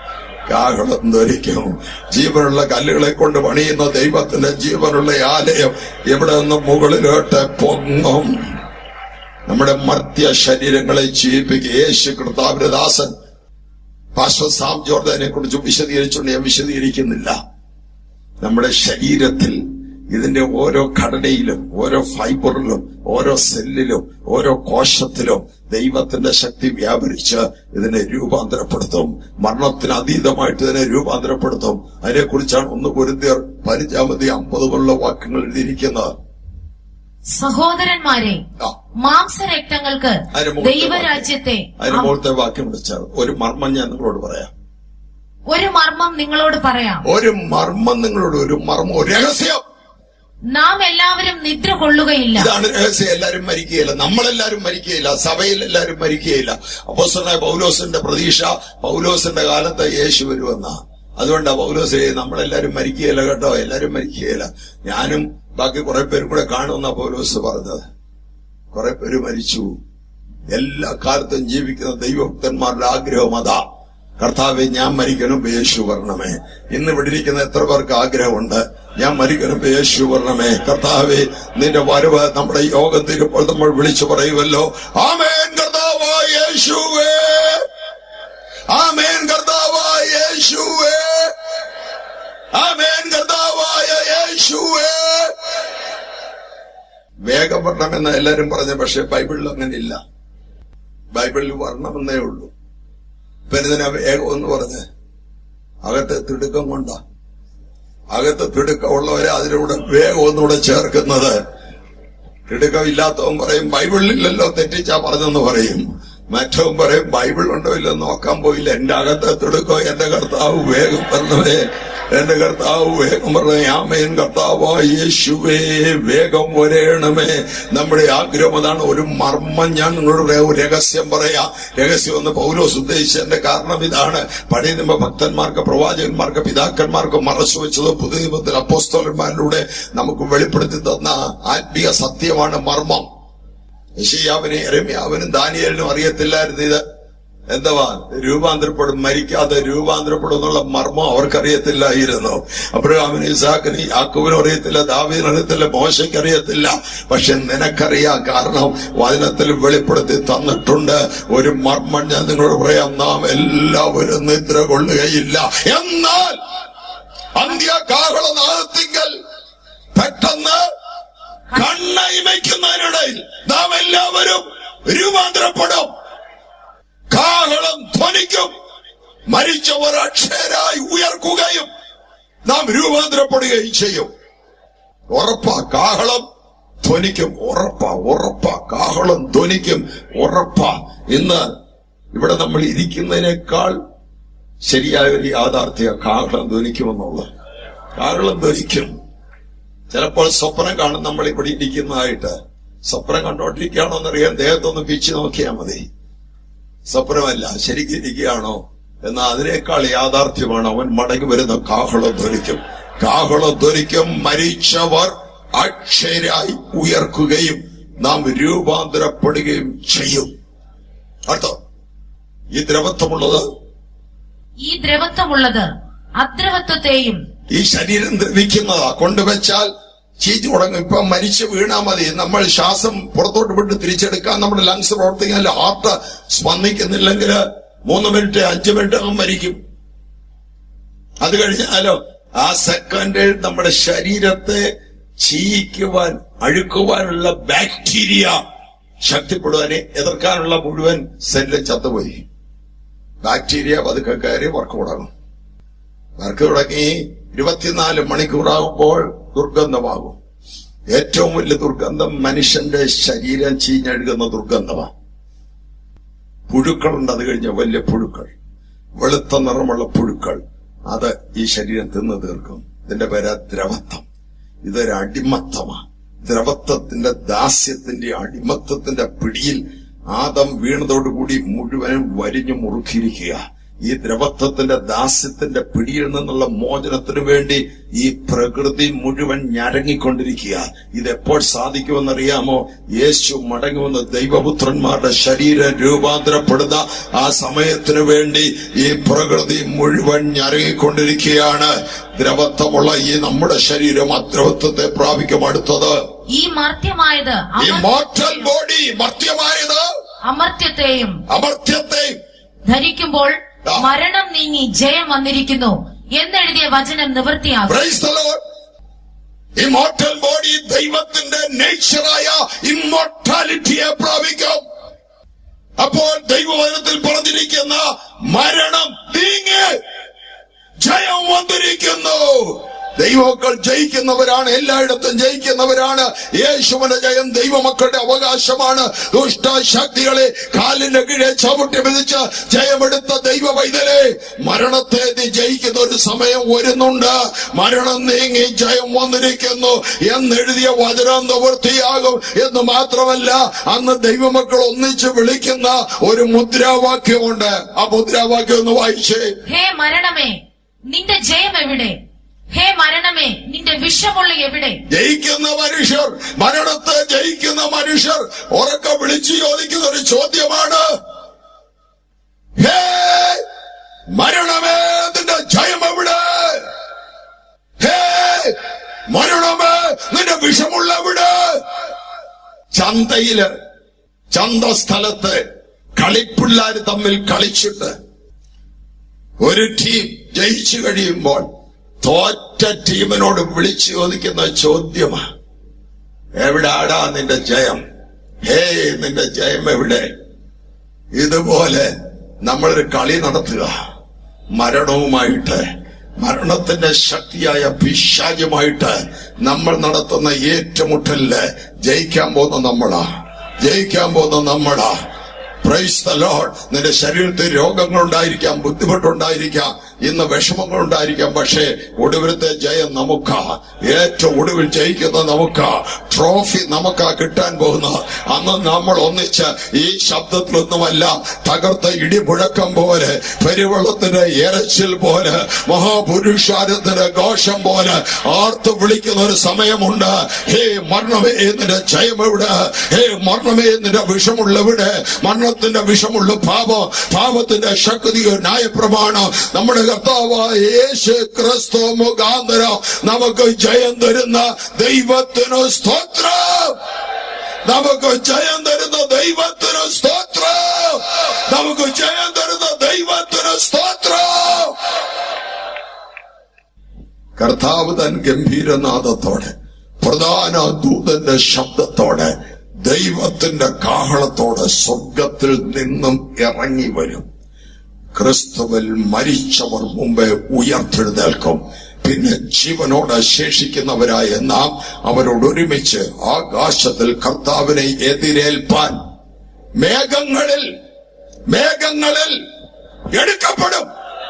Speaker 2: കാഹളം ധരിക്കും ജീവനുള്ള കല്ലുകളെ കൊണ്ട് പണിയുന്ന ദൈവത്തിന്റെ ജീവനുള്ള ആലയം ഇവിടെ നിന്ന് മുകളിലോട്ട് പൊങ്ങും നമ്മുടെ മർത്യ ശരീരങ്ങളെ ജീവിപ്പിക്കുക യേശു കർത്താവിന്റെ ദാസൻ പാസ്റ്റർ സാം ജോർദാനെ കുറിച്ച് വിശദീകരിച്ചുകൊണ്ട് ഞാൻ വിശദീകരിക്കുന്നില്ല നമ്മുടെ ശരീരത്തിൽ ഇതിന്റെ ഓരോ ഘടനയിലും ഓരോ ഫൈബറിലും ഓരോ സെല്ലിലും ഓരോ കോശത്തിലും ദൈവത്തിന്റെ ശക്തി വ്യാപരിച്ച് ഇതിനെ രൂപാന്തരപ്പെടുത്തും മരണത്തിന് അതീതമായിട്ട് ഇതിനെ രൂപാന്തരപ്പെടുത്തും അതിനെക്കുറിച്ചാണ് ഒന്ന് പൊരുത്തിയർ പതിനഞ്ചാമതി അമ്പത് പോലുള്ള വാക്യങ്ങൾ എഴുതിയിരിക്കുന്നത്
Speaker 5: സഹോദരന്മാരെ
Speaker 2: ആ,
Speaker 5: മാംസരക്തങ്ങൾക്ക്
Speaker 2: അതിന് മുകളിലത്തെ
Speaker 5: ദൈവരാജ്യത്തെ
Speaker 2: വാക്യം. അതിന് മുകളിലത്തെ വാക്യം വിളിച്ചാൽ ഒരു മർമ്മം ഞാൻ നിങ്ങളോട് പറയാം
Speaker 5: ഒരു മർമ്മം നിങ്ങളോട് പറയാം
Speaker 2: ഒരു മർമ്മം നിങ്ങളോട് ഒരു മർമ്മം ഒരു രഹസ്യം
Speaker 5: നാം എല്ലാവരും നിദ്ര കൊള്ളുകയില്ല
Speaker 2: ഇതാണ് രഹസ്യം എല്ലാരും മരിക്കുകയില്ല നമ്മളെല്ലാരും മരിക്കുകയില്ല സഭയിൽ എല്ലാരും മരിക്കുകയില്ല അപ്പോസ്തലനായ പൗലോസിന്റെ പ്രതീക്ഷ പൗലോസിന്റെ കാലത്ത് യേശു വരുമെന്ന അതുകൊണ്ടാ പൗലോസ് നമ്മളെല്ലാരും മരിക്കുകയില്ല കേട്ടോ എല്ലാരും മരിക്കുകയില്ല ഞാനും ബാക്കി കുറെ പേരും കൂടെ കാണുമെന്ന പൗലോസ് പറഞ്ഞത് കുറെ പേര് മരിച്ചു എല്ലാ കാലത്തും ജീവിക്കുന്ന ദൈവഭക്തന്മാരുടെ ആഗ്രഹം അതാ കർത്താവെ ഞാൻ മരിക്കണം യേശു വരണമേ ഇന്ന് ഇവിടെ ഇരിക്കുന്ന എത്ര പേർക്ക് ആഗ്രഹമുണ്ട് ഞാൻ മരിക്കണം യേശു വരണമേ കർത്താവെ നിന്റെ വരവ് നമ്മുടെ യോഗം തീരുമ്പോൾ നമ്മൾ വിളിച്ചു പറയുമല്ലോ ആമേൻ കർത്താവായ യേശുവേ ആമേൻ കർത്താവായ യേശുവേ ആമേൻ കർത്താവായ യേശുവേ വേഗം വരണമെന്ന് എല്ലാരും പറഞ്ഞു പക്ഷെ ബൈബിളിൽ അങ്ങനെ ഇല്ല ബൈബിളിൽ വരണമെന്നേ ഉള്ളൂ പെരുതിന വേഗം എന്ന് പറഞ്ഞ് അകത്തെ തിടുക്കം കൊണ്ടാ അകത്ത് തിടുക്കമുള്ളവരെ അതിലൂടെ വേഗം ഒന്നുകൂടെ ചേർക്കുന്നത് തിടുക്കമില്ലാത്തവൻ പറയും ബൈബിളിലില്ലല്ലോ തെറ്റിച്ചാ പറഞ്ഞെന്ന് പറയും മറ്റവൻ പറയും ബൈബിൾ ഉണ്ടോ ഇല്ലോ നോക്കാൻ പോയില്ല എന്റെ അകത്തെ തിടുക്കോ എന്റെ കർത്താവ് വേഗം പറഞ്ഞവേ എന്റെ കർത്താവ് വേഗം പറഞ്ഞ ആമേൻ കർത്താവോ യേശുവേ വേഗം വരേണമേ നമ്മുടെ ആഗ്രഹം അതാണ് ഒരു മർമ്മം ഞാൻ നിങ്ങളോട് പറയാം, ഒരു രഹസ്യം പറയാ രഹസ്യം എന്ന് പൗലോസ് ഉദ്ദേശിച്ചതിന്റെ കാരണം ഇതാണ് പഴയ നിയമ ഭക്തന്മാർക്ക് പ്രവാചകന്മാർക്ക് പിതാക്കന്മാർക്ക് മറച്ചു വെച്ചത് പുതിയ നിയമത്തിൽ അപ്പോസ്തോലന്മാരിലൂടെ നമുക്ക് വെളിപ്പെടുത്തി തന്ന ആത്മീയ സത്യമാണ് മർമ്മം യശയ്യാവിനെ എരമ്യാവിനും ദാനിയലിനും അറിയത്തില്ലായിരുന്നു ഇത് എന്തുവാ രൂപാന്തരപ്പെടും മരിക്കാതെ രൂപാന്തരപ്പെടും എന്നുള്ള മർമ്മം അവർക്കറിയത്തില്ലായിരുന്നു അബ്രഹാമിന് ഇസാഖിന് യാക്കോവിനും അറിയത്തില്ല ദാവീദിന് അറിയത്തില്ല മോശയ്ക്ക് അറിയത്തില്ല പക്ഷെ നിനക്കറിയാം കാരണം വചനത്തിൽ വെളിപ്പെടുത്തി തന്നിട്ടുണ്ട് ഒരു മർമ്മം ഞാൻ നിങ്ങളോട് പറയാം നാം എല്ലാവരും നിദ്ര കൊള്ളുകയില്ല എന്നാൽ അന്ത്യകാഹളനാഥത്തിങ്കൽ പെട്ടെന്ന് കണ്ണയിമയ്ക്കുന്നതിനിടയിൽ നാം എല്ലാവരും രൂപാന്തരപ്പെടും കാഹളം ധ്വനിക്കും മരിച്ചവർ അക്ഷരായി ഉയർക്കുകയും നാം രൂപാന്തരപ്പെടുകയും ചെയ്യും ഉറപ്പാ കാഹളം ധ്വനിക്കും ഉറപ്പാ ഉറപ്പാ കാഹളം ധ്വനിക്കും ഉറപ്പാ ഇന്ന് ഇവിടെ നമ്മൾ ഇരിക്കുന്നതിനേക്കാൾ ശരിയായ ഒരു യാഥാർത്ഥ്യ കാഹളം ധ്വനിക്കുമെന്നുള്ളത് കാഹളം ധ്വനിക്കും ചിലപ്പോൾ സ്വപ്നം കാണും നമ്മൾ ഇവിടെ ഇരിക്കുന്നതായിട്ട് സ്വപ്നം കണ്ടോണ്ടിരിക്കുകയാണോ എന്നറിയാൻ ദേഹത്തൊന്ന് പിച്ച് നോക്കിയാൽ മതി സ്വപ്നമല്ല ശരിക്കും ഇരിക്കുകയാണോ എന്നാൽ അതിനേക്കാൾ യാഥാർത്ഥ്യമാണ് അവൻ മടങ്ങി വരുന്ന കാഹളധ്വനിക്കും കാഹളധ്വനിക്കും മരിച്ചവർ അക്ഷരായി ഉയർക്കുകയും നാം രൂപാന്തരപ്പെടുകയും ചെയ്യും അടുത്ത ഈ ദ്രവത്വമുള്ളത്
Speaker 5: ഈ ദ്രവത്വമുള്ളത് അദ്രവത്വത്തെയും
Speaker 2: ഈ ശരീരം ദ്രവിക്കുന്നതാ കൊണ്ടുവച്ചാൽ ചീച്ചു തുടങ്ങും ഇപ്പൊ മരിച്ചു വീണാ മതി നമ്മൾ ശ്വാസം പുറത്തോട്ട് വിട്ട് തിരിച്ചെടുക്കാൻ നമ്മുടെ ലങ്സ് പ്രവർത്തിക്കാൻ ഹാർട്ട് സ്പന്ദിക്കുന്നില്ലെങ്കിൽ മൂന്ന് മിനിറ്റ് അഞ്ച് മിനിറ്റ് അങ്ങ് മരിക്കും അത് കഴിഞ്ഞാലോ ആ സെക്കൻഡിൽ നമ്മുടെ ശരീരത്തെ ചീയിക്കുവാൻ അഴുക്കുവാനുള്ള ബാക്ടീരിയ ശക്തിപ്പെടുവാനെ എതിർക്കാനുള്ള മുഴുവൻ സെല്ലും ചത്തുപോയി ബാക്ടീരിയ പതുക്കെ കയറി വർക്ക് തുടങ്ങും വർക്ക് തുടങ്ങി ഇരുപത്തിനാല് മണിക്കൂറാകുമ്പോൾ ദുർഗന്ധമാകും ഏറ്റവും വലിയ ദുർഗന്ധം മനുഷ്യന്റെ ശരീരം ചീഞ്ഞഴുകുന്ന ദുർഗന്ധമാണ് പുഴുക്കളുണ്ട് അത് കഴിഞ്ഞ വലിയ പുഴുക്കൾ വെളുത്ത നിറമുള്ള പുഴുക്കൾ അത് ഈ ശരീരം തിന്നു തീർക്കും ഇതിന്റെ പേര് ദ്രവത്വം ഇതൊരു അടിമത്തമാണ് ദ്രവത്വത്തിന്റെ ദാസ്യത്തിന്റെ അടിമത്തത്തിന്റെ പിടിയിൽ ആദം വീണതോടുകൂടി മുഴുവനും വരിഞ്ഞു മുറുക്കിയിരിക്കുക ഈ ദ്രവത്വത്തിന്റെ ദാസ്യത്തിന്റെ പിടിയിൽ നിന്നുള്ള മോചനത്തിനു വേണ്ടി ഈ പ്രകൃതി മുഴുവൻ ഞരങ്ങിക്കൊണ്ടിരിക്കുക ഇതെപ്പോൾ സാധിക്കുമെന്നറിയാമോ യേശു മടങ്ങുമെന്ന് ദൈവപുത്രന്മാരുടെ ശരീരം രൂപാന്തരപ്പെടുന്ന ആ സമയത്തിനു വേണ്ടി ഈ പ്രകൃതി മുഴുവൻ ഞരങ്ങിക്കൊണ്ടിരിക്കുകയാണ് ദ്രവത്വമുള്ള ഈ നമ്മുടെ ശരീരം അദ്രവത്വത്തെ പ്രാപിക്കും അടുത്തത്
Speaker 5: ഈ മർത്യമായത്
Speaker 2: ഈ
Speaker 5: അമർ-
Speaker 2: മോർട്ടൽ ബോഡി മർത്യമായത്
Speaker 5: അമർത്യത്തെയും
Speaker 2: അമർത്യത്തെ
Speaker 5: ധരിക്കുമ്പോൾ
Speaker 2: ആ.
Speaker 5: മരണം നീങ്ങി ജയം വന്നിരിക്കുന്നു എന്നെഴുതിയ വചനം നിവൃത്തിയാകും
Speaker 2: Praise the Lord. Immortal body ദൈവത്തിന്റെ നേച്ചറായ ഇമ്മോർട്ടാലിറ്റിയെ പ്രാപിക്കും അപ്പോൾ ദൈവവചനത്തിൽ പറഞ്ഞിരിക്കുന്ന മരണം നീങ്ങി ജയം വന്നിരിക്കുന്നു ദൈവമക്കൾ ജയിക്കുന്നവരാണ് എല്ലായിടത്തും ജയിക്കുന്നവരാണ് യേശുവിന്റെ ജയം ദൈവമക്കളുടെ അവകാശമാണ് ദുഷ്ടശക്തികളെ കാലിന്റെ കീഴെ ചവിട്ടി വിധിച്ച് ജയമെടുത്ത ദൈവ വൈതലെ മരണത്തെ നീ ജയിക്കുന്ന ഒരു സമയം വരുന്നുണ്ട് മരണം നീങ്ങി ജയം വന്നിരിക്കുന്നു എന്നെഴുതിയ വചനം നിവൃത്തിയാകും എന്ന് മാത്രമല്ല അന്ന് ദൈവമക്കൾ ഒന്നിച്ച് വിളിക്കുന്ന ഒരു മുദ്രാവാക്യമുണ്ട് ആ മുദ്രാവാക്യം ഒന്ന് വായിച്ചേ
Speaker 5: ഹേ മരണമേ നിന്റെ ജയം എവിടെ ഹേ മരണമേ നിന്റെ വിഷമുള്ള എവിടെ
Speaker 2: ജയിക്കുന്ന മനുഷ്യർ മരണത്തെ ജയിക്കുന്ന മനുഷ്യർ ഉറക്കെ വിളിച്ചു ചോദിക്കുന്ന ഒരു ചോദ്യമാണ് ഹേ മരണമേ നിന്റെ ജയം എവിടെ ഹേ മരണമേ നിന്റെ വിഷമുള്ള എവിടെ ചന്തയില് ചന്തസ്ഥലത്ത് കളിപ്പിള്ളാര് തമ്മിൽ കളിച്ചിട്ട് ഒരു ടീം ജയിച്ചു കഴിയുമ്പോൾ തോറ്റ ടീമിനോട് വിളിച്ചു ചോദിക്കുന്ന ചോദ്യമാ എവിടാടാ നിന്റെ ജയം ഹേ നിന്റെ ജയം എവിടെ ഇതുപോലെ നമ്മളൊരു കളി നടത്തുക മരണവുമായിട്ട് മരണത്തിന്റെ ശക്തിയായ പിശാചുമായിട്ട് നമ്മൾ നടത്തുന്ന ഏറ്റുമുട്ടലില് ജയിക്കാൻ പോകുന്ന നമ്മളാ ജയിക്കാൻ പോകുന്ന നമ്മളാ പ്രൈസ് ദ ലോഡ് നിന്റെ ശരീരത്തിൽ രോഗങ്ങളുണ്ടായിരിക്കാം ബുദ്ധിമുട്ടുണ്ടായിരിക്കാം ഇന്ന് വിഷമങ്ങളുണ്ടായിരിക്കാം പക്ഷേ ഒടുവിലത്തെ ജയം നമുക്കാ ഏറ്റവും ഒടുവിൽ ജയിക്കുന്ന നമുക്കാ ട്രോഫി നമുക്കാ കിട്ടാൻ പോകുന്നത് അന്ന് നമ്മൾ ഒന്നിച്ച് ഈ ശബ്ദത്തിലൊന്നുമല്ല തകർത്ത ഇടിമുഴക്കം പോലെ പെരുവെള്ളത്തിന്റെ ഇരച്ചിൽ പോലെ മഹാപുരുഷാരത്തിന്റെ ഘോഷം പോലെ ആർത്ത് വിളിക്കുന്ന ഒരു സമയമുണ്ട് ഹേ മരണമേ നിന്റെ ജയം എവിടെ ഹേ മരണമേ നിന്റെ വിഷമുള്ളവിടെ മരണത്തിന്റെ വിഷമുള്ള പാപം പാപത്തിന്റെ ശക്തിയോ ന്യായപ്രമാണം നമ്മുടെ കർത്താവായ യേശു ക്രിസ്തു മുഖാന്തരം നമുക്ക് ജയം തരുന്ന ദൈവത്തിന് സ്തോത്രം നമുക്ക് ജയം തരുന്ന ദൈവത്തിന് സ്തോത്രം നമുക്ക് ജയം തരുന്ന ദൈവത്തിന് സ്തോത്രം കർത്താവ് തൻ ഗംഭീരനാദത്തോടെ പ്രധാന ദൂതന്റെ ശബ്ദത്തോടെ ദൈവത്തിന്റെ കാഹളത്തോടെ സ്വർഗത്തിൽ നിന്നും ഇറങ്ങി വരും ക്രിസ്തുവിൽ മരിച്ചവർ മുമ്പേ ഉയർത്തെഴുന്നേൽക്കും പിന്നെ ജീവനോട് ശേഷിക്കുന്നവരായ നാം അവരോട് ഒരുമിച്ച് ആകാശത്തിൽ കർത്താവിനെ എതിരേൽപ്പാൻ മേഘങ്ങളിൽ മേഘങ്ങളിൽ എടുക്കപ്പെടും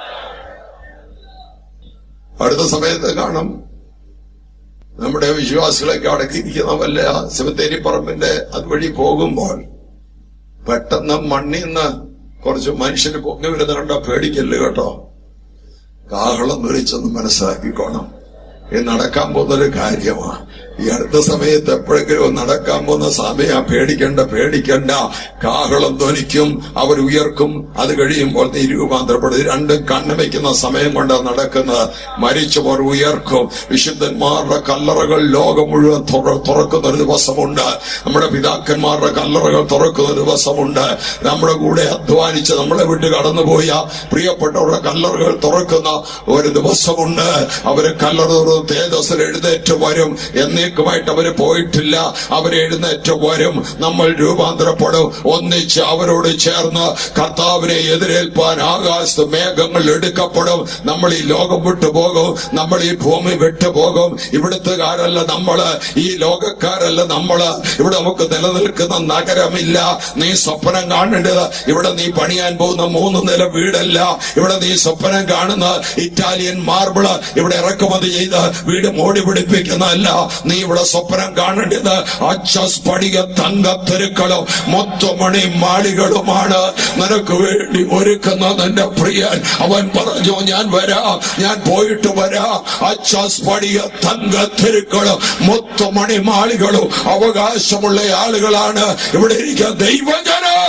Speaker 2: അടുത്ത സമയത്ത് കാണും നമ്മുടെ വിശ്വാസികളൊക്കെ അടക്കിയിരിക്കുന്ന വല്ല സെമിത്തേരി പറമ്പിന്റെ അതുവഴി പോകുമ്പോൾ പെട്ടെന്ന് മണ്ണിൽ നിന്ന് കുറച്ച് മനുഷ്യന് പൊങ്ങി വരുന്ന കണ്ട പേടിക്കല്ല് കേട്ടോ കാഹളം വിളിച്ചൊന്ന് മനസ്സിലാക്കിക്കോണം ഇത് നടക്കാൻ പോകുന്ന ഒരു കാര്യമാണ് ഈ അടുത്ത സമയത്ത് എപ്പോഴെങ്കിലും നടക്കാൻ പോകുന്ന സമയം പേടിക്കണ്ട പേടിക്കണ്ട കാഹളം ധ്വനിക്കും അവർ ഉയർക്കും അത് കഴിയുമ്പോൾ നീ രൂപാന്തരപ്പെടും ഇത് രണ്ടും കണ്ണു വയ്ക്കുന്ന സമയം കൊണ്ട് നടക്കുന്നത് മരിച്ചവർ ഉയർക്കും വിശുദ്ധന്മാരുടെ കല്ലറകൾ ലോകം മുഴുവൻ തുറ- തുറക്കുന്ന ഒരു ദിവസമുണ്ട് നമ്മുടെ പിതാക്കന്മാരുടെ കല്ലറകൾ തുറക്കുന്ന ഒരു ദിവസമുണ്ട് നമ്മുടെ കൂടെ അധ്വാനിച്ച് നമ്മളെ വിട്ട് കടന്നുപോയ പ്രിയപ്പെട്ടവരുടെ കല്ലറകൾ തുറക്കുന്ന ഒരു ദിവസമുണ്ട് അവര് കല്ലറ തുറന്ന് തേജസ്സിൽ എഴുന്നേറ്റ് വരും എന്നേക്കുമായിട്ട് അവര് പോയിട്ടില്ല അവര് എഴുന്നേറ്റ് വരും നമ്മൾ രൂപാന്തരപ്പെടും ഒന്നിച്ച് അവരോട് ചേർന്ന് കർത്താവിനെ എതിരേൽപ്പാൻ ആകാശത്ത് മേഘങ്ങൾ എടുക്കപ്പെടും നമ്മൾ ഈ ലോകം വിട്ടുപോകും നമ്മൾ ഈ ഭൂമി വിട്ടുപോകും ഇവിടുത്തുകാരല്ല നമ്മള് ഈ ലോകക്കാരല്ല നമ്മള് ഇവിടെ നമുക്ക് നിലനിൽക്കുന്ന നഗരമില്ല നീ സ്വപ്നം കാണേണ്ടത് ഇവിടെ നീ പണിയാൻ പോകുന്ന മൂന്ന് നില വീടല്ല ഇവിടെ നീ സ്വപ്നം കാണുന്ന ഇറ്റാലിയൻ മാർബിള് ഇവിടെ ഇറക്കുമതി ചെയ്ത് വീട് മോടി പിടിപ്പിക്കുന്നതല്ല നീ ഇവിടെ സ്വപ്നം കാണേണ്ടത് അച്ഛ സ്ഫടിക തങ്കത്തെരുക്കളോ മൊത്തമണി മാളികളുമാണ് നിനക്ക് വേണ്ടി ഒരുക്കുന്ന നിന്റെ പ്രിയൻ അവൻ പറഞ്ഞു ഞാൻ വരാം ഞാൻ പോയിട്ട് വരാം അച്ഛ സ്ഫടിക തങ്കത്തെരുക്കളോ മൊത്തമണി മാളികളും അവകാശമുള്ള ആളുകളാണ് ഇവിടെ ഇരിക്കുന്ന ദൈവജനം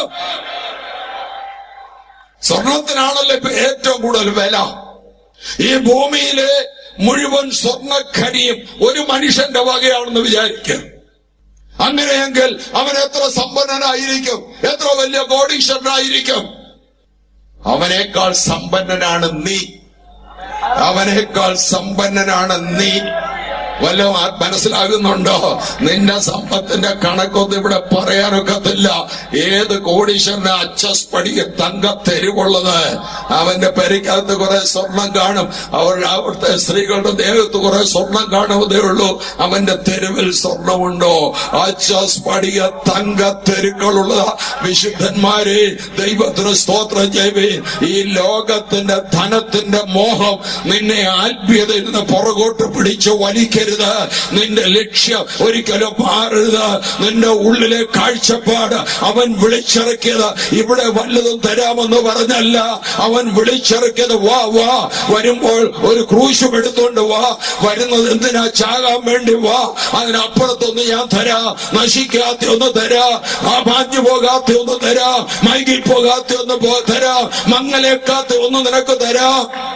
Speaker 2: സ്വർണത്തിനാണല്ലോ ഇപ്പൊ ഏറ്റവും കൂടുതൽ വില ഈ ഭൂമിയിലെ മുഴുവൻ സ്വർണ്ണഖനിയും ഒരു മനുഷ്യന്റെ വകയാണെന്ന് വിചാരിക്കുക അങ്ങനെയെങ്കിൽ അവൻ എത്ര സമ്പന്നനായിരിക്കും എത്ര വലിയ കോടീശ്വരനായിരിക്കും അവനേക്കാൾ സമ്പന്നനാണ് നീ അവനേക്കാൾ സമ്പന്നനാണ് നീ വല്ലതും ആ- മനസ്സിലാകുന്നുണ്ടോ നിന്റെ സമ്പത്തിന്റെ കണക്കൊന്നും ഇവിടെ പറയാനൊക്കത്തില്ല ഏത് കോടീശ്വരന് അച്ചസ്പടിക തങ്ക തെരുവുള്ളത് അവന്റെ പെരക്കകത്ത് കുറെ സ്വർണം കാണും അവർ അവിടുത്തെ സ്ത്രീകളുടെ ദേഹത്ത് കുറെ സ്വർണം കാണുന്നതേ ഉള്ളൂ അവന്റെ തെരുവിൽ സ്വർണമുണ്ടോ അച്ചസ്പടിക തങ്ക തെരുക്കളുള്ള വിശുദ്ധന്മാരെ ദൈവത്തിന് സ്തോത്രം ചെയ്വേ ഈ ലോകത്തിന്റെ ധനത്തിന്റെ മോഹം നിന്നെ ആത്മീയതയിൽ നിന്ന് പുറകോട്ട് പിടിച്ച് വലിക്കരുത് നിന്റെ ലക്ഷ്യം ഒരിക്കലും മാറരുത് നിന്റെ ഉള്ളിലെ കാഴ്ചപ്പാട് അവൻ വിളിച്ചിറക്കിയത് ഇവിടെ വല്ലതും തരാമെന്ന് പറഞ്ഞല്ല അവൻ വിളിച്ചിറക്കിയത് വാ വാ വരുമ്പോൾ ഒരു ക്രൂശും എടുത്തോണ്ട് വാ വരുന്നത് എന്തിനാ ചാകാൻ വേണ്ടി വാ അതിനപ്പുറത്തൊന്ന് ഞാൻ തരാ നശിക്കാത്ത ഒന്ന് തരാ ആ മാഞ്ഞു പോകാത്ത ഒന്ന് തരാ മൈകി പോകാത്ത ഒന്ന് പോ- തരാ മങ്ങലേക്കാത്ത ഒന്ന് നിനക്ക് തരാ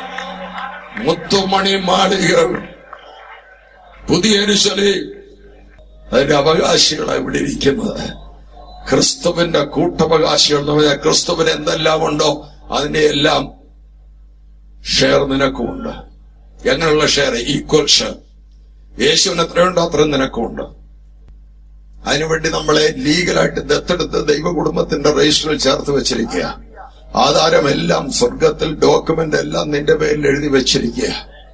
Speaker 2: മുത്തുമണി മാളികൾ പുതിയ ശലി അതിന്റെ അവകാശികളാണ് ഇവിടെ ഇരിക്കുന്നത് ക്രിസ്തുവിന്റെ കൂട്ടവകാശികൾ എന്ന് പറഞ്ഞാൽ ക്രിസ്തുവിന് എന്തെല്ലാം ഉണ്ടോ അതിന്റെ എല്ലാം ഷെയർ നിനക്കുമുണ്ട് എങ്ങനെയുള്ള ഷെയർ ഈക്വൽ ഷെയർ യേശുവിന് എത്രയുണ്ടോ അത്രയും നിനക്കുമുണ്ട് അതിനുവേണ്ടി നമ്മളെ ലീഗലായിട്ട് ദത്തെടുത്ത് ദൈവ കുടുംബത്തിന്റെ രജിസ്റ്ററിൽ ചേർത്ത് വെച്ചിരിക്കുക ആധാരമെല്ലാം സ്വർഗത്തിൽ ഡോക്യുമെന്റ് എല്ലാം നിന്റെ പേരിൽ എഴുതി വെച്ചിരിക്കുക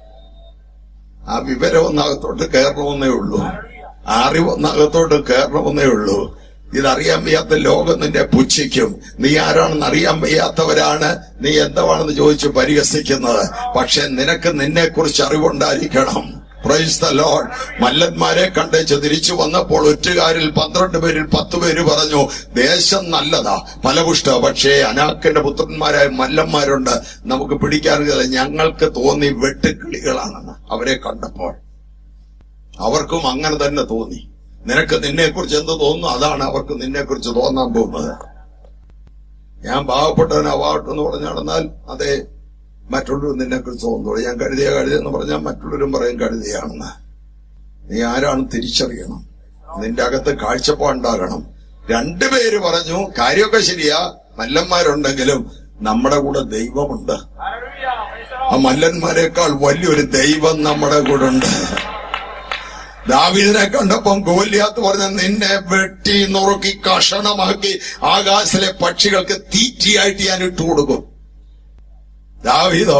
Speaker 2: ആ വിവരം ഒന്നകത്തോട്ട് കയറണമെന്നേ ഉള്ളൂ ആ അറിവ് ഒന്നകത്തോട്ട് കയറണമെന്നേ ഉള്ളൂ ഇതറിയാൻ വയ്യാത്ത ലോകം നിന്നെ പുച്ഛിക്കും നീ ആരാണെന്ന് അറിയാൻ വയ്യാത്തവരാണ് നീ എന്താണെന്ന് ചോദിച്ച് പരിഹസിക്കുന്നത് പക്ഷെ നിനക്ക് നിന്നെ കുറിച്ച് അറിവുണ്ടായിരിക്കണം പ്രൈസ് ദ ലോഡ് മല്ലന്മാരെ കണ്ടേച്ച് തിരിച്ചു വന്നപ്പോൾ ഒറ്റുകാരിൽ പന്ത്രണ്ട് പേരിൽ പത്ത് പേര് പറഞ്ഞു ദേശം നല്ലതാ ഫലപുഷ്ട പക്ഷേ അനാക്കിന്റെ പുത്രന്മാരായ മല്ലന്മാരുണ്ട് നമുക്ക് പിടിക്കാറില്ല ഞങ്ങൾക്ക് തോന്നി വെട്ടുക്കിളികളാണെന്ന് അവരെ കണ്ടപ്പോൾ അവർക്കും അങ്ങനെ തന്നെ തോന്നി നിനക്ക് നിന്നെ കുറിച്ച് എന്ത് തോന്നുന്നു അതാണ് അവർക്ക് നിന്നെ കുറിച്ച് തോന്നാൻ പോകുന്നത് ഞാൻ പാവപ്പെട്ടവനാവാട്ടെന്ന് പറഞ്ഞു നടന്നാൽ അതെ മറ്റുള്ളവർ നിന്നെ കുറിച്ച് തോന്നുള്ളൂ ഞാൻ കഴുതിയ കഴുതിയെന്ന് പറഞ്ഞാൽ മറ്റുള്ളവരും പറയും കഴുതിയാണെന്ന് നീ ആരാണ് തിരിച്ചറിയണം നിന്റെ അകത്ത് കാഴ്ചപ്പാടുണ്ടാകണം രണ്ടുപേര് പറഞ്ഞു കാര്യമൊക്കെ ശരിയാ മല്ലന്മാരുണ്ടെങ്കിലും നമ്മുടെ കൂടെ ദൈവമുണ്ട് ആ മല്ലന്മാരെക്കാൾ വലിയൊരു ദൈവം നമ്മുടെ കൂടെ ഉണ്ട് ദാവീദിനെ കണ്ടപ്പം ഗോല്യാത്ത് പറഞ്ഞ നിന്നെ വെട്ടി നുറുക്കി കഷണമാക്കി ആകാശത്തിലെ പക്ഷികൾക്ക് തീറ്റിയായിട്ട് ഞാൻ ഇട്ടു കൊടുക്കും ദാവീദോ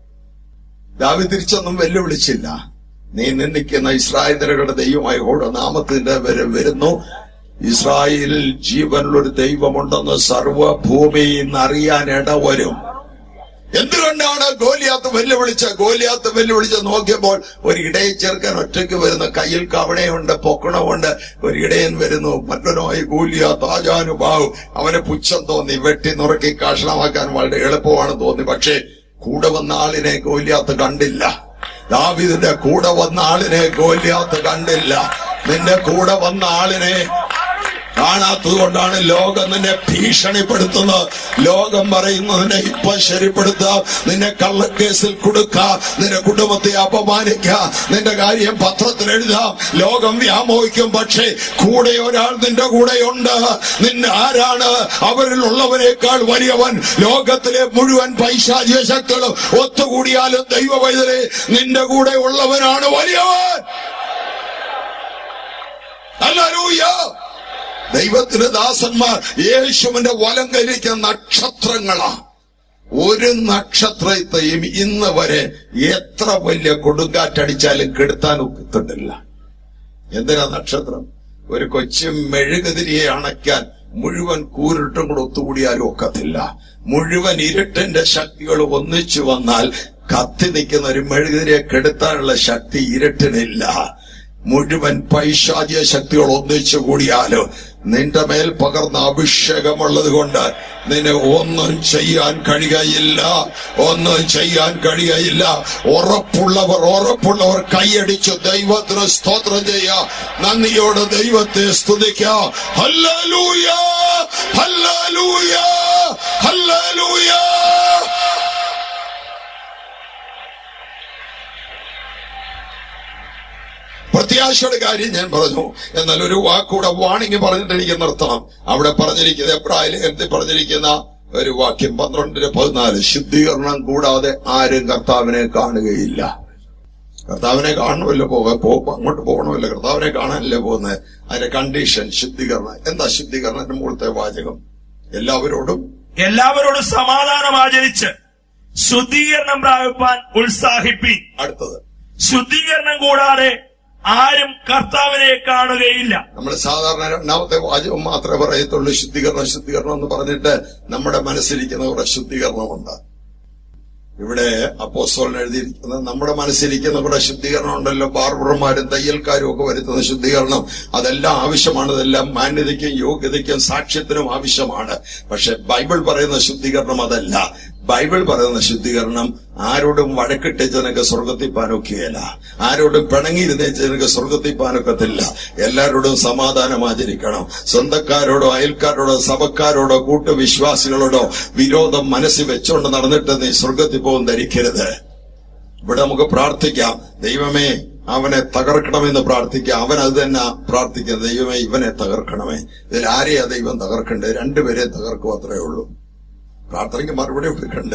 Speaker 2: ദാവി തിരിച്ചൊന്നും വെല്ലുവിളിച്ചില്ല നീ നിന്ദിക്കുന്ന ഇസ്രായേലരുടെ ദൈവമായി ഓടോ നാമത്തിന്റെ വരെ വരുന്നു ഇസ്രായേലിൽ ജീവനിലൊരു ദൈവമുണ്ടെന്ന് സർവഭൂമിയിൽ നിന്ന് അറിയാൻ ഇടവരും എന്തുകൊണ്ടാണ് ഗോലിയാത്ത് വെല്ലുവിളിച്ച ഗോലിയാത്ത് വെല്ലുവിളിച്ച് നോക്കിയപ്പോൾ ഒരു ഇടയൻ ചെറുക്കൻ ഒറ്റയ്ക്ക് വരുന്നു കയ്യിൽ കവണയുണ്ട് പൊക്കണമുണ്ട് ഒരു ഇടയൻ വരുന്നു മറ്റൊരുമായി ഗോലിയാത്ത് ആജാനുഭാവ് അവന് പുച്ഛം തോന്നി വെട്ടി നുറുക്കി കഷണമാക്കാൻ വളരെ എളുപ്പമാണ് തോന്നി പക്ഷേ കൂടെ വന്ന ആളിനെ ഗോലിയാത്ത് കണ്ടില്ല ദാവിദിന്റെ കൂടെ വന്ന ആളിനെ ഗോലിയാത്ത് കണ്ടില്ല നിന്റെ കൂടെ വന്ന ആളിനെ കാണാത്തത് കൊണ്ടാണ് ലോകം നിന്നെ ഭീഷണിപ്പെടുത്തുന്നത് ലോകം പറയുന്നതിനെ ഇപ്പൊ ശരിപ്പെടുത്തുക നിന്നെ കള്ളക്കേസിൽ കൊടുക്ക നിന്റെ കുടുംബത്തെ അപമാനിക്ക നിന്റെ കാര്യം പത്രത്തിൽ എഴുതാം ലോകം വ്യാമോഹിക്കും പക്ഷേ കൂടെ ഒരാൾ നിന്റെ കൂടെയുണ്ട് നിന്നെ ആരാണ് അവരിൽ ഉള്ളവനേക്കാൾ വലിയവൻ ലോകത്തിലെ മുഴുവൻ പൈശാചിക ശക്തികളും ഒത്തുകൂടിയാലും ദൈവവൈതലെ നിന്റെ കൂടെ ഉള്ളവനാണ് വലിയവൻ ഹല്ലേലൂയ ദൈവത്തിന്റെ ദാസന്മാർ യേശുവിന്റെ വലം കലിക്കുന്ന നക്ഷത്രങ്ങളാ ഒരു നക്ഷത്രത്തെയും ഇന്ന് വരെ എത്ര വലിയ കൊടുങ്കാറ്റടിച്ചാലും കെടുത്താൻ ഒക്കത്തിട്ടില്ല എന്തിനാ നക്ഷത്രം ഒരു കൊച്ചു മെഴുകുതിരിയെ അണയ്ക്കാൻ മുഴുവൻ കൂരിട്ടും കൂടെ ഒത്തുകൂടിയാലും ഒക്കത്തില്ല മുഴുവൻ ഇരുട്ടിന്റെ ശക്തികൾ ഒന്നിച്ചു വന്നാൽ കത്തി നിൽക്കുന്ന ഒരു മെഴുകുതിരിയെ കെടുത്താനുള്ള ശക്തി ഇരുട്ടിനില്ല മുഴുവൻ പൈശാചിക ശക്തികൾ ഒന്നിച്ചു കൂടിയാലും നിന്റെ മേൽ പകർന്ന അഭിഷേകമുള്ളത് കൊണ്ട് നിന്നെ ഒന്നും ചെയ്യാൻ കഴിയുകയില്ല ഒന്നും ചെയ്യാൻ കഴിയുകയില്ല ഉറപ്പുള്ളവർ ഉറപ്പുള്ളവർ കൈയടിച്ച് ദൈവത്തിന് സ്തോത്രം ചെയ്യുക നന്ദിയോടെ ദൈവത്തെ സ്തുതിക്കുക ഹല്ലേലൂയ ഹല്ലേലൂയ ഹല്ലേലൂയ പ്രത്യാശയുടെ കാര്യം ഞാൻ പറഞ്ഞു എന്നാൽ ഒരു വാക്കൂടെ വാണിംഗ് പറഞ്ഞിട്ട് എനിക്ക് നിർത്തണം അവിടെ പറഞ്ഞിരിക്കുന്ന എബ്രാഹിം എന്ത് പറഞ്ഞിരിക്കുന്ന ഒരു വാക്യം പന്ത്രണ്ടിന് പതിനാല് ശുദ്ധീകരണം കൂടാതെ ആരും കർത്താവിനെ കാണുകയില്ല കർത്താവിനെ കാണണമല്ലോ പോകാൻ പോകുമ്പോ അങ്ങോട്ട് പോകണമല്ലോ കർത്താവിനെ കാണാനല്ലേ പോകുന്നത് അതിന്റെ കണ്ടീഷൻ ശുദ്ധീകരണം എന്താ ശുദ്ധീകരണത്തിന്റെ മുകളിലത്തെ വാചകം എല്ലാവരോടും
Speaker 3: എല്ലാവരോടും സമാധാനം ആചരിച്ച് ശുദ്ധീകരണം പ്രാപിപ്പാൻ ഉത്സാഹിപ്പി
Speaker 2: അടുത്തത്
Speaker 3: ശുദ്ധീകരണം കൂടാതെ ആരും കർത്താവിനെ കാണുകയില്ല
Speaker 2: നമ്മൾ സാധാരണ രണ്ടാമത്തെ വാചകം മാത്രമേ പറയത്തുള്ളൂ ശുദ്ധീകരണം ശുദ്ധീകരണം എന്ന് പറഞ്ഞിട്ട് നമ്മുടെ മനസ്സിലിരിക്കുന്ന കുറെ ശുദ്ധീകരണമുണ്ട് ഇവിടെ അപ്പോസ്തലൻ എഴുതിയിരിക്കുന്നത് നമ്മുടെ മനസ്സിലിരിക്കുന്ന കുറെ ശുദ്ധീകരണം ഉണ്ടല്ലോ ബാർബർമാരും തയ്യൽക്കാരും ഒക്കെ വരുത്തുന്ന ശുദ്ധീകരണം അതെല്ലാം ആവശ്യമാണ് അതെല്ലാം മാന്യതയ്ക്കും യോഗ്യതയ്ക്കും സാക്ഷ്യത്തിനും ആവശ്യമാണ് പക്ഷെ ബൈബിൾ പറയുന്ന ശുദ്ധീകരണം അതല്ല ബൈബിൾ പറയുന്ന ശുദ്ധീകരണം ആരോടും വഴക്കിട്ടേച്ച് നിനക്ക് സ്വർഗത്തിൽ പാനൊക്കെയല്ല ആരോടും പിണങ്ങിയിരുന്നേച്ച് നിനക്ക് സ്വർഗത്തിൽ പാനൊക്കത്തില്ല എല്ലാവരോടും സമാധാനം ആചരിക്കണം സ്വന്തക്കാരോടോ അയൽക്കാരോടോ സഭക്കാരോടോ കൂട്ടുവിശ്വാസികളോടോ വിരോധം മനസ്സിൽ വെച്ചുകൊണ്ട് നടന്നിട്ട് നീ സ്വർഗത്തിൽ പോകും ധരിക്കരുത് ഇവിടെ നമുക്ക് പ്രാർത്ഥിക്കാം ദൈവമേ അവനെ തകർക്കണമെന്ന് പ്രാർത്ഥിക്കാം അവൻ അത് തന്നെ പ്രാർത്ഥിക്കുന്നത് ദൈവമേ ഇവനെ തകർക്കണമേ ഇതിൽ ആരെയാ ദൈവം തകർക്കേണ്ടത് രണ്ടുപേരെ തകർക്കും അത്രേ ഉള്ളൂ പ്രാർത്ഥനയ്ക്ക് മറുപടി കൊടുക്കണ്ടേ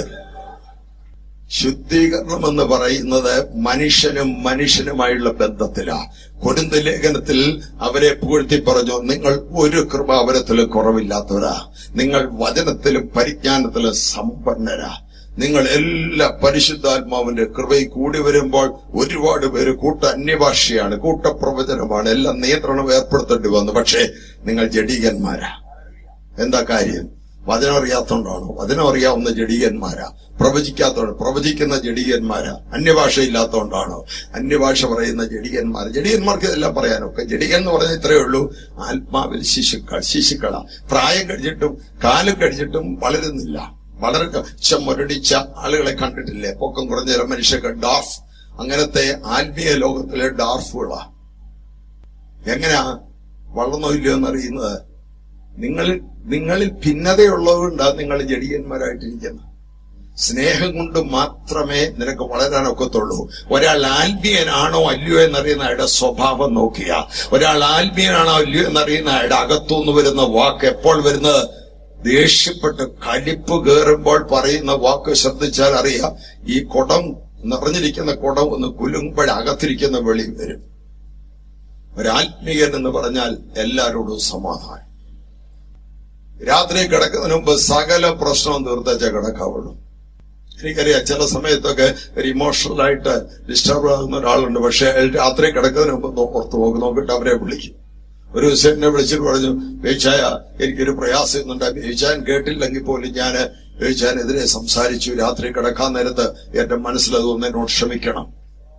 Speaker 2: ശുദ്ധീകരണം എന്ന് പറയുന്നത് മനുഷ്യനും മനുഷ്യനുമായുള്ള ബന്ധത്തിലാ കൊടുന്ത ലേഖനത്തിൽ അവരെ പുകഴ്ത്തി പറഞ്ഞു നിങ്ങൾ ഒരു കൃപാവരത്തിലും കുറവില്ലാത്തവരാ നിങ്ങൾ വചനത്തിലും പരിജ്ഞാനത്തിലും സമ്പന്നരാ നിങ്ങൾ എല്ലാ പരിശുദ്ധാത്മാവിന്റെ കൃപയിൽ കൂടി വരുമ്പോൾ ഒരുപാട് പേര് കൂട്ട അന്യഭാഷയാണ് കൂട്ടപ്രവചനമാണ് എല്ലാം നിയന്ത്രണം ഏർപ്പെടുത്തേണ്ടി വന്നു പക്ഷേ നിങ്ങൾ ജഡീകന്മാരാ എന്താ കാര്യം വചനം അറിയാത്തോണ്ടാണോ വചനം അറിയാവുന്ന ജഡീകന്മാരാ പ്രവചിക്കാത്തോണ്ട് പ്രവചിക്കുന്ന ജഡീകന്മാരാ അന്യഭാഷ ഇല്ലാത്തോണ്ടാണോ അന്യഭാഷ പറയുന്ന ജഡീകന്മാർ ജഡീകന്മാർക്ക് ഇതെല്ലാം പറയാനൊക്കെ ജഡീകൻ എന്ന് പറഞ്ഞാൽ ഇത്രയേ ഉള്ളൂ ആത്മാവിൽ ശിശുക്കൾ ശിശുക്കളാ പ്രായം കഴിഞ്ഞിട്ടും കാലം കഴിഞ്ഞിട്ടും വളരുന്നില്ല വളരെ മുരടിച്ച ആളുകളെ കണ്ടിട്ടില്ലേ പൊക്കം കുറഞ്ഞ ചില മനുഷ്യർക്ക് ഡാർഫ് അങ്ങനത്തെ ആത്മീയ ലോകത്തിലെ ഡാർഫുകളാ എങ്ങനെയാ വളർന്നോ ഇല്ലയോ എന്നറിയുന്നത് നിങ്ങളിൽ നിങ്ങളിൽ ഭിന്നതയുള്ളതുകൊണ്ടാണ് നിങ്ങൾ ജഡീയന്മാരായിട്ടിരിക്കുന്നത് സ്നേഹം കൊണ്ട് മാത്രമേ നിനക്ക് വളരാൻ ഒക്കത്തുള്ളൂ ഒരാൾ ആത്മീയനാണോ അല്ലയോ എന്നറിയുന്ന അയാളുടെ സ്വഭാവം നോക്കിയ ഒരാൾ ആത്മീയനാണോ അല്ലയോ എന്നറിയുന്ന അയാളുടെ അകത്തുനിന്ന് വരുന്ന വാക്ക് എപ്പോൾ വരുന്നത് ദേഷ്യപ്പെട്ട് കലിപ്പ് കയറുമ്പോൾ പറയുന്ന വാക്ക് ശ്രദ്ധിച്ചാൽ അറിയാം ഈ കുടം നിറഞ്ഞിരിക്കുന്ന കുടം ഒന്ന് കുലുങ്ങുമ്പോഴകത്തിരിക്കുന്ന വെളി വരും ഒരാത്മീയൻ എന്ന് പറഞ്ഞാൽ എല്ലാരോടും സമാധാനം രാത്രി കിടക്കുന്നതിന് മുമ്പ് സകല പ്രശ്നവും തീർത്തേച്ചേ കിടക്കാവുള്ളൂ എനിക്കറിയാം ചില സമയത്തൊക്കെ ഒരു ഇമോഷണൽ ആയിട്ട് ഡിസ്റ്റർബ് ആകുന്ന ഒരാളുണ്ട് പക്ഷെ അയാൾ രാത്രി കിടക്കുന്നതിന് മുമ്പ് നോ- പുറത്ത് നോക്കി നോക്കിയിട്ട് അവരെ വിളിക്കും ഒരു ദിവസം എന്നെ വിളിച്ചിട്ട് പറഞ്ഞു വേച്ചായ എനിക്കൊരു പ്രയാസം ഇന്നുണ്ട് വേച്ചാൻ കേട്ടില്ലെങ്കിൽ പോലും ഞാൻ വേച്ചാനെതിരെ സംസാരിച്ചു രാത്രി കിടക്കാൻ നേരത്ത് എന്റെ മനസ്സിലത് ഒന്ന് എന്നോട് ക്ഷമിക്കണം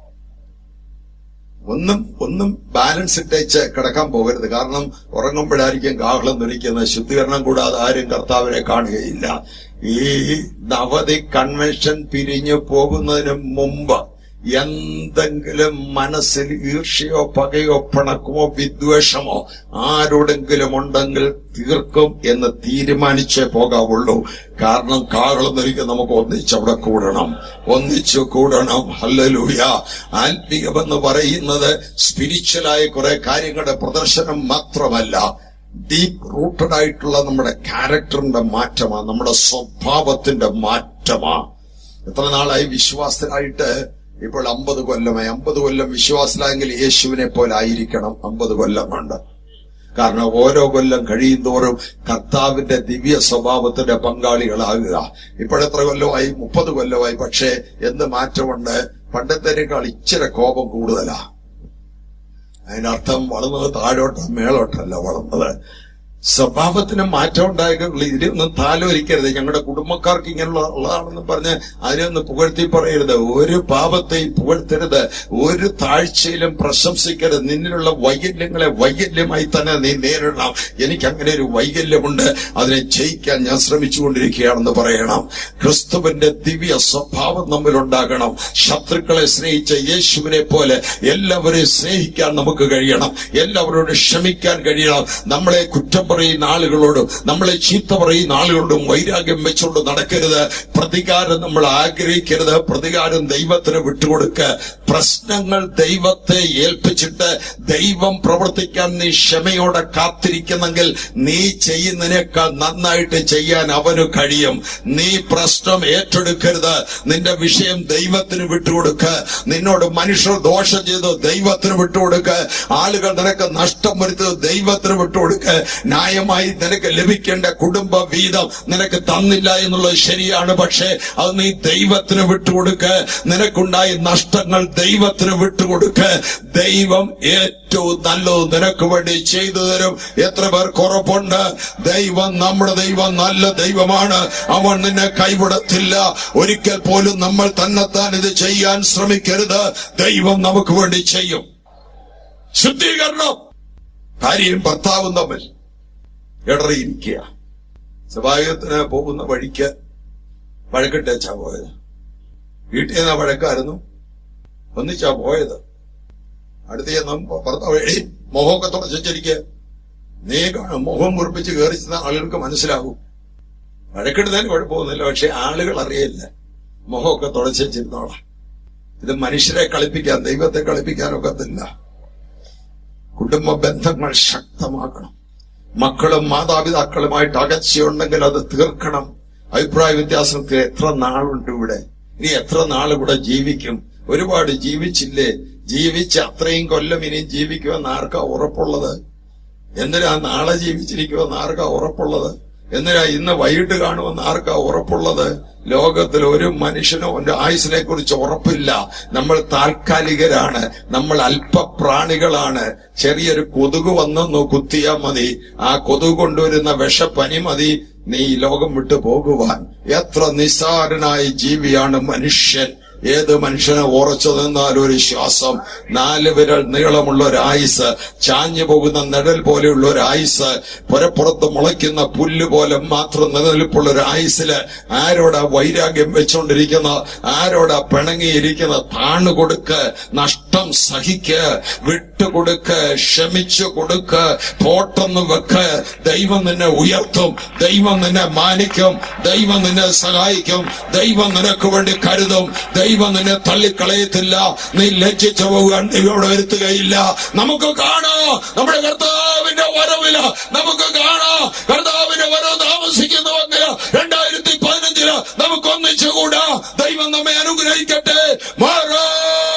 Speaker 2: ഒന്നും ഒന്നും ബാലൻസ് ഇട്ടേച്ച് കിടക്കാൻ പോകരുത് കാരണം ഉറങ്ങുമ്പോഴായിരിക്കും കാഹളം ധരിക്കുന്നത് ശുദ്ധീകരണം കൂടാതെ ആരും കർത്താവിനെ കാണുകയില്ല ഈ നവതി കൺവെൻഷൻ പിരിഞ്ഞു പോകുന്നതിന് മുമ്പ് എന്തെങ്കിലും മനസ്സിൽ ഈർഷ്യയോ പകയോ പിണക്കമോ വിദ്വേഷമോ ആരോടെങ്കിലും ഉണ്ടെങ്കിൽ തീർക്കും എന്ന് തീരുമാനിച്ചേ പോകാവുള്ളൂ കാരണം കാകളം ധരിക്കും നമുക്ക് ഒന്നിച്ചവിടെ കൂടണം ഒന്നിച്ചു കൂടണം ഹല്ലലൂയ ആത്മീയമെന്ന് പറയുന്നത് സ്പിരിച്വലായ കുറെ കാര്യങ്ങളുടെ പ്രദർശനം മാത്രമല്ല ഡീപ്പ് റൂട്ടഡ് ആയിട്ടുള്ള നമ്മുടെ ക്യാരക്ടറിന്റെ മാറ്റമാ നമ്മുടെ സ്വഭാവത്തിന്റെ മാറ്റമാ എത്ര നാളായി വിശ്വാസത്തിലായിട്ട് ഇപ്പോൾ അമ്പത് കൊല്ലമായി അമ്പത് കൊല്ലം വിശ്വാസത്തിലായെങ്കിൽ യേശുവിനെ പോലെ ആയിരിക്കണം അമ്പത് കൊല്ലം കൊണ്ട് കാരണം ഓരോ കൊല്ലം കഴിയുന്തോറും കർത്താവിന്റെ ദിവ്യ സ്വഭാവത്തിന്റെ പങ്കാളികളാകുക ഇപ്പോഴെത്ര കൊല്ലമായി മുപ്പത് കൊല്ലമായി പക്ഷേ എന്ത് മാറ്റമുണ്ട് പണ്ടത്തേക്കാൾ ഇച്ചിരി കോപം കൂടുതലാ അതിനർത്ഥം വളർന്നത് താഴോട്ട മേളോട്ടല്ല വളർന്നത് സ്വഭാവത്തിന് മാറ്റം ഉണ്ടായിട്ടുള്ള ഇതിലൊന്നും താലോലിക്കരുത് ഞങ്ങളുടെ കുടുംബക്കാർക്ക് ഇങ്ങനെയുള്ള ഉള്ളതാണെന്ന് പറഞ്ഞ് അതിനൊന്ന് പുകഴ്ത്തി പറയരുത് ഒരു പാപത്തെയും പുകഴ്ത്തരുത് ഒരു താഴ്ചയിലും പ്രശംസിക്കരുത് നിന്നിലുള്ള വൈകല്യങ്ങളെ വൈകല്യമായി തന്നെ നീ നേരിടണം എനിക്ക് അങ്ങനെ ഒരു വൈകല്യമുണ്ട് അതിനെ ജയിക്കാൻ ഞാൻ ശ്രമിച്ചുകൊണ്ടിരിക്കുകയാണെന്ന് പറയണം ക്രിസ്തുവിന്റെ ദിവ്യ സ്വഭാവം നമ്മിലുണ്ടാകണം ശത്രുക്കളെ സ്നേഹിച്ച യേശുവിനെ പോലെ എല്ലാവരെയും സ്നേഹിക്കാൻ നമുക്ക് കഴിയണം എല്ലാവരോടും ക്ഷമിക്കാൻ കഴിയണം നമ്മളെ കുറ്റം പറയുന്ന ആളുകളോടും നമ്മളെ ചീത്ത പറയുന്ന ആളുകളോടും വൈരാഗ്യം വെച്ചുകൊണ്ട് നടക്കരുത് പ്രതികാരം നമ്മൾ ആഗ്രഹിക്കരുത് പ്രതികാരം ദൈവത്തിന് വിട്ടുകൊടുക്കുക പ്രശ്നങ്ങൾ ദൈവത്തെ ഏൽപ്പിച്ചിട്ട് ദൈവം പ്രവർത്തിക്കാൻ നീ ക്ഷമയോടെ കാത്തിരിക്കുന്നെങ്കിൽ നീ ചെയ്യുന്നതിനേക്കാൾ നന്നായിട്ട് ചെയ്യാൻ അവന് കഴിയും നീ പ്രശ്നം ഏറ്റെടുക്കരുത് നിന്റെ വിഷയം ദൈവത്തിന് വിട്ടുകൊടുക്ക നിന്നോട് മനുഷ്യർ ദോഷം ചെയ്തു ദൈവത്തിന് വിട്ടുകൊടുക്ക ആളുകൾ നിനക്ക് നഷ്ടം വരുത്തത് ദൈവത്തിന് വിട്ടുകൊടുക്ക ന്യായമായി നിനക്ക് ലഭിക്കേണ്ട കുടുംബ വീതം നിനക്ക് തന്നില്ല എന്നുള്ളത് ശരിയാണ് പക്ഷേ അത് നീ ദൈവത്തിന് വിട്ടുകൊടുക്ക നിനക്കുണ്ടായ നഷ്ടങ്ങൾ ദൈവത്തിന് വിട്ടുകൊടുക്ക ദൈവം ഏറ്റവും നല്ലത് നിനക്ക് വേണ്ടി ചെയ്തു തരും എത്ര പേർക്ക് ഉറപ്പുണ്ട് ദൈവം നമ്മുടെ ദൈവം നല്ല ദൈവമാണ് അവൻ നിന്നെ കൈവിടത്തില്ല ഒരിക്കൽ പോലും നമ്മൾ തന്നെത്താൻ ഇത് ചെയ്യാൻ ശ്രമിക്കരുത് ദൈവം നമുക്ക് വേണ്ടി ചെയ്യും ശുദ്ധീകരണം ഭാര്യയും ഭർത്താവും തമ്മിൽ ഇടറിയിരിക്കുക സഭായത്തിന് പോകുന്ന വഴിക്ക് വഴക്കിട്ടേച്ചാ പോയത് വീട്ടിൽ നിന്ന് വഴക്കായിരുന്നു ഒന്നിച്ചാ പോയത് അടുത്ത് ചെന്ന് ഭർത്താവ് എഴി മുഖമൊക്കെ തുടച്ചിരിക്കുക നീ കാണും മുഖം മുറിപ്പിച്ച് കയറിച്ചുന്ന ആളുകൾക്ക് മനസ്സിലാകും വഴക്കിടുന്നതിന് കുഴപ്പമൊന്നുമില്ല പക്ഷെ ആളുകൾ അറിയില്ല മുഖമൊക്കെ തുടച്ചിരുന്നോളാം ഇത് മനുഷ്യരെ കളിപ്പിക്കാൻ ദൈവത്തെ കളിപ്പിക്കാനൊക്കത്തില്ല കുടുംബ ബന്ധങ്ങൾ ശക്തമാക്കണം മക്കളും മാതാപിതാക്കളുമായിട്ട് അകച്ചയുണ്ടെങ്കിൽ അത് തീർക്കണം അഭിപ്രായ വ്യത്യാസത്തിൽ എത്ര നാളുണ്ട് ഇവിടെ ഇനി എത്ര നാൾ ഇവിടെ ജീവിക്കും ഒരുപാട് ജീവിച്ചില്ലേ ജീവിച്ച് അത്രയും കൊല്ലം ഇനിയും ജീവിക്കുമെന്ന് ആർക്കാ ഉറപ്പുള്ളത് എന്തിനാ നാളെ ജീവിച്ചിരിക്കുമെന്ന് ആർക്കാ ഉറപ്പുള്ളത് എന്തിനാ ഇന്ന് വൈകിട്ട് കാണുമെന്ന് ആർക്കാ ഉറപ്പുള്ളത് ലോകത്തിൽ ഒരു മനുഷ്യനോ ഒരു ആയുസിനെ കുറിച്ച് ഉറപ്പില്ല നമ്മൾ താൽക്കാലികരാണ് നമ്മൾ അല്പപ്രാണികളാണ് ചെറിയൊരു കൊതുക് വന്നൊന്ന് കുത്തിയാ മതി ആ കൊതുക് കൊണ്ടുവരുന്ന വിഷപ്പനി മതി നീ ഈ ലോകം വിട്ടു പോകുവാൻ എത്ര നിസ്സാരനായ ജീവിയാണ് മനുഷ്യൻ ഏത് മനുഷ്യനെ ഉറച്ചു നിന്നാൽ ഒരു ശ്വാസം നാല് വിരൽ നീളമുള്ള ഒരു ആയുസ് ചാഞ്ഞു പോകുന്ന നിഴൽ പോലെയുള്ള ഒരു ആയുസ് പുരപ്പുറത്ത് മുളയ്ക്കുന്ന പുല്ല് പോലെ മാത്രം നിലനിൽപ്പുള്ള ഒരു ആയുസില് ആരോടാ വൈരാഗ്യം വെച്ചുകൊണ്ടിരിക്കുന്ന ആരോടാ പിണങ്ങിയിരിക്കുന്ന താണു കൊടുക്ക് നഷ്ടം സഹിക്ക് വിട്ടുകൊടുക്ക് ക്ഷമിച്ചു കൊടുക്ക് പോട്ടെന്ന് വെക്ക് ദൈവം നിന്നെ ഉയർത്തും ദൈവം നിന്നെ മാനിക്കും ദൈവം നിന്നെ സഹായിക്കും ദൈവം നിനക്ക് വേണ്ടി കരുതും ദൈവം നിന്നെ തള്ളിക്കളയത്തില്ല നീ ലജ്ജിച്ചു പോകാൻ ദൈവം അവിടെ വരുത്തുകയില്ല നമുക്ക് കാണാം നമ്മുടെ കർത്താവിന്റെ വരവില് നമുക്ക് കാണാം കർത്താവിന്റെ വരവ് താമസിക്കുന്നുവെങ്കിൽ രണ്ടായിരത്തി പതിനഞ്ചില് നമുക്ക് ഒന്നിച്ചുകൂടാ ദൈവം നമ്മെ അനുഗ്രഹിക്കട്ടെ മാറാ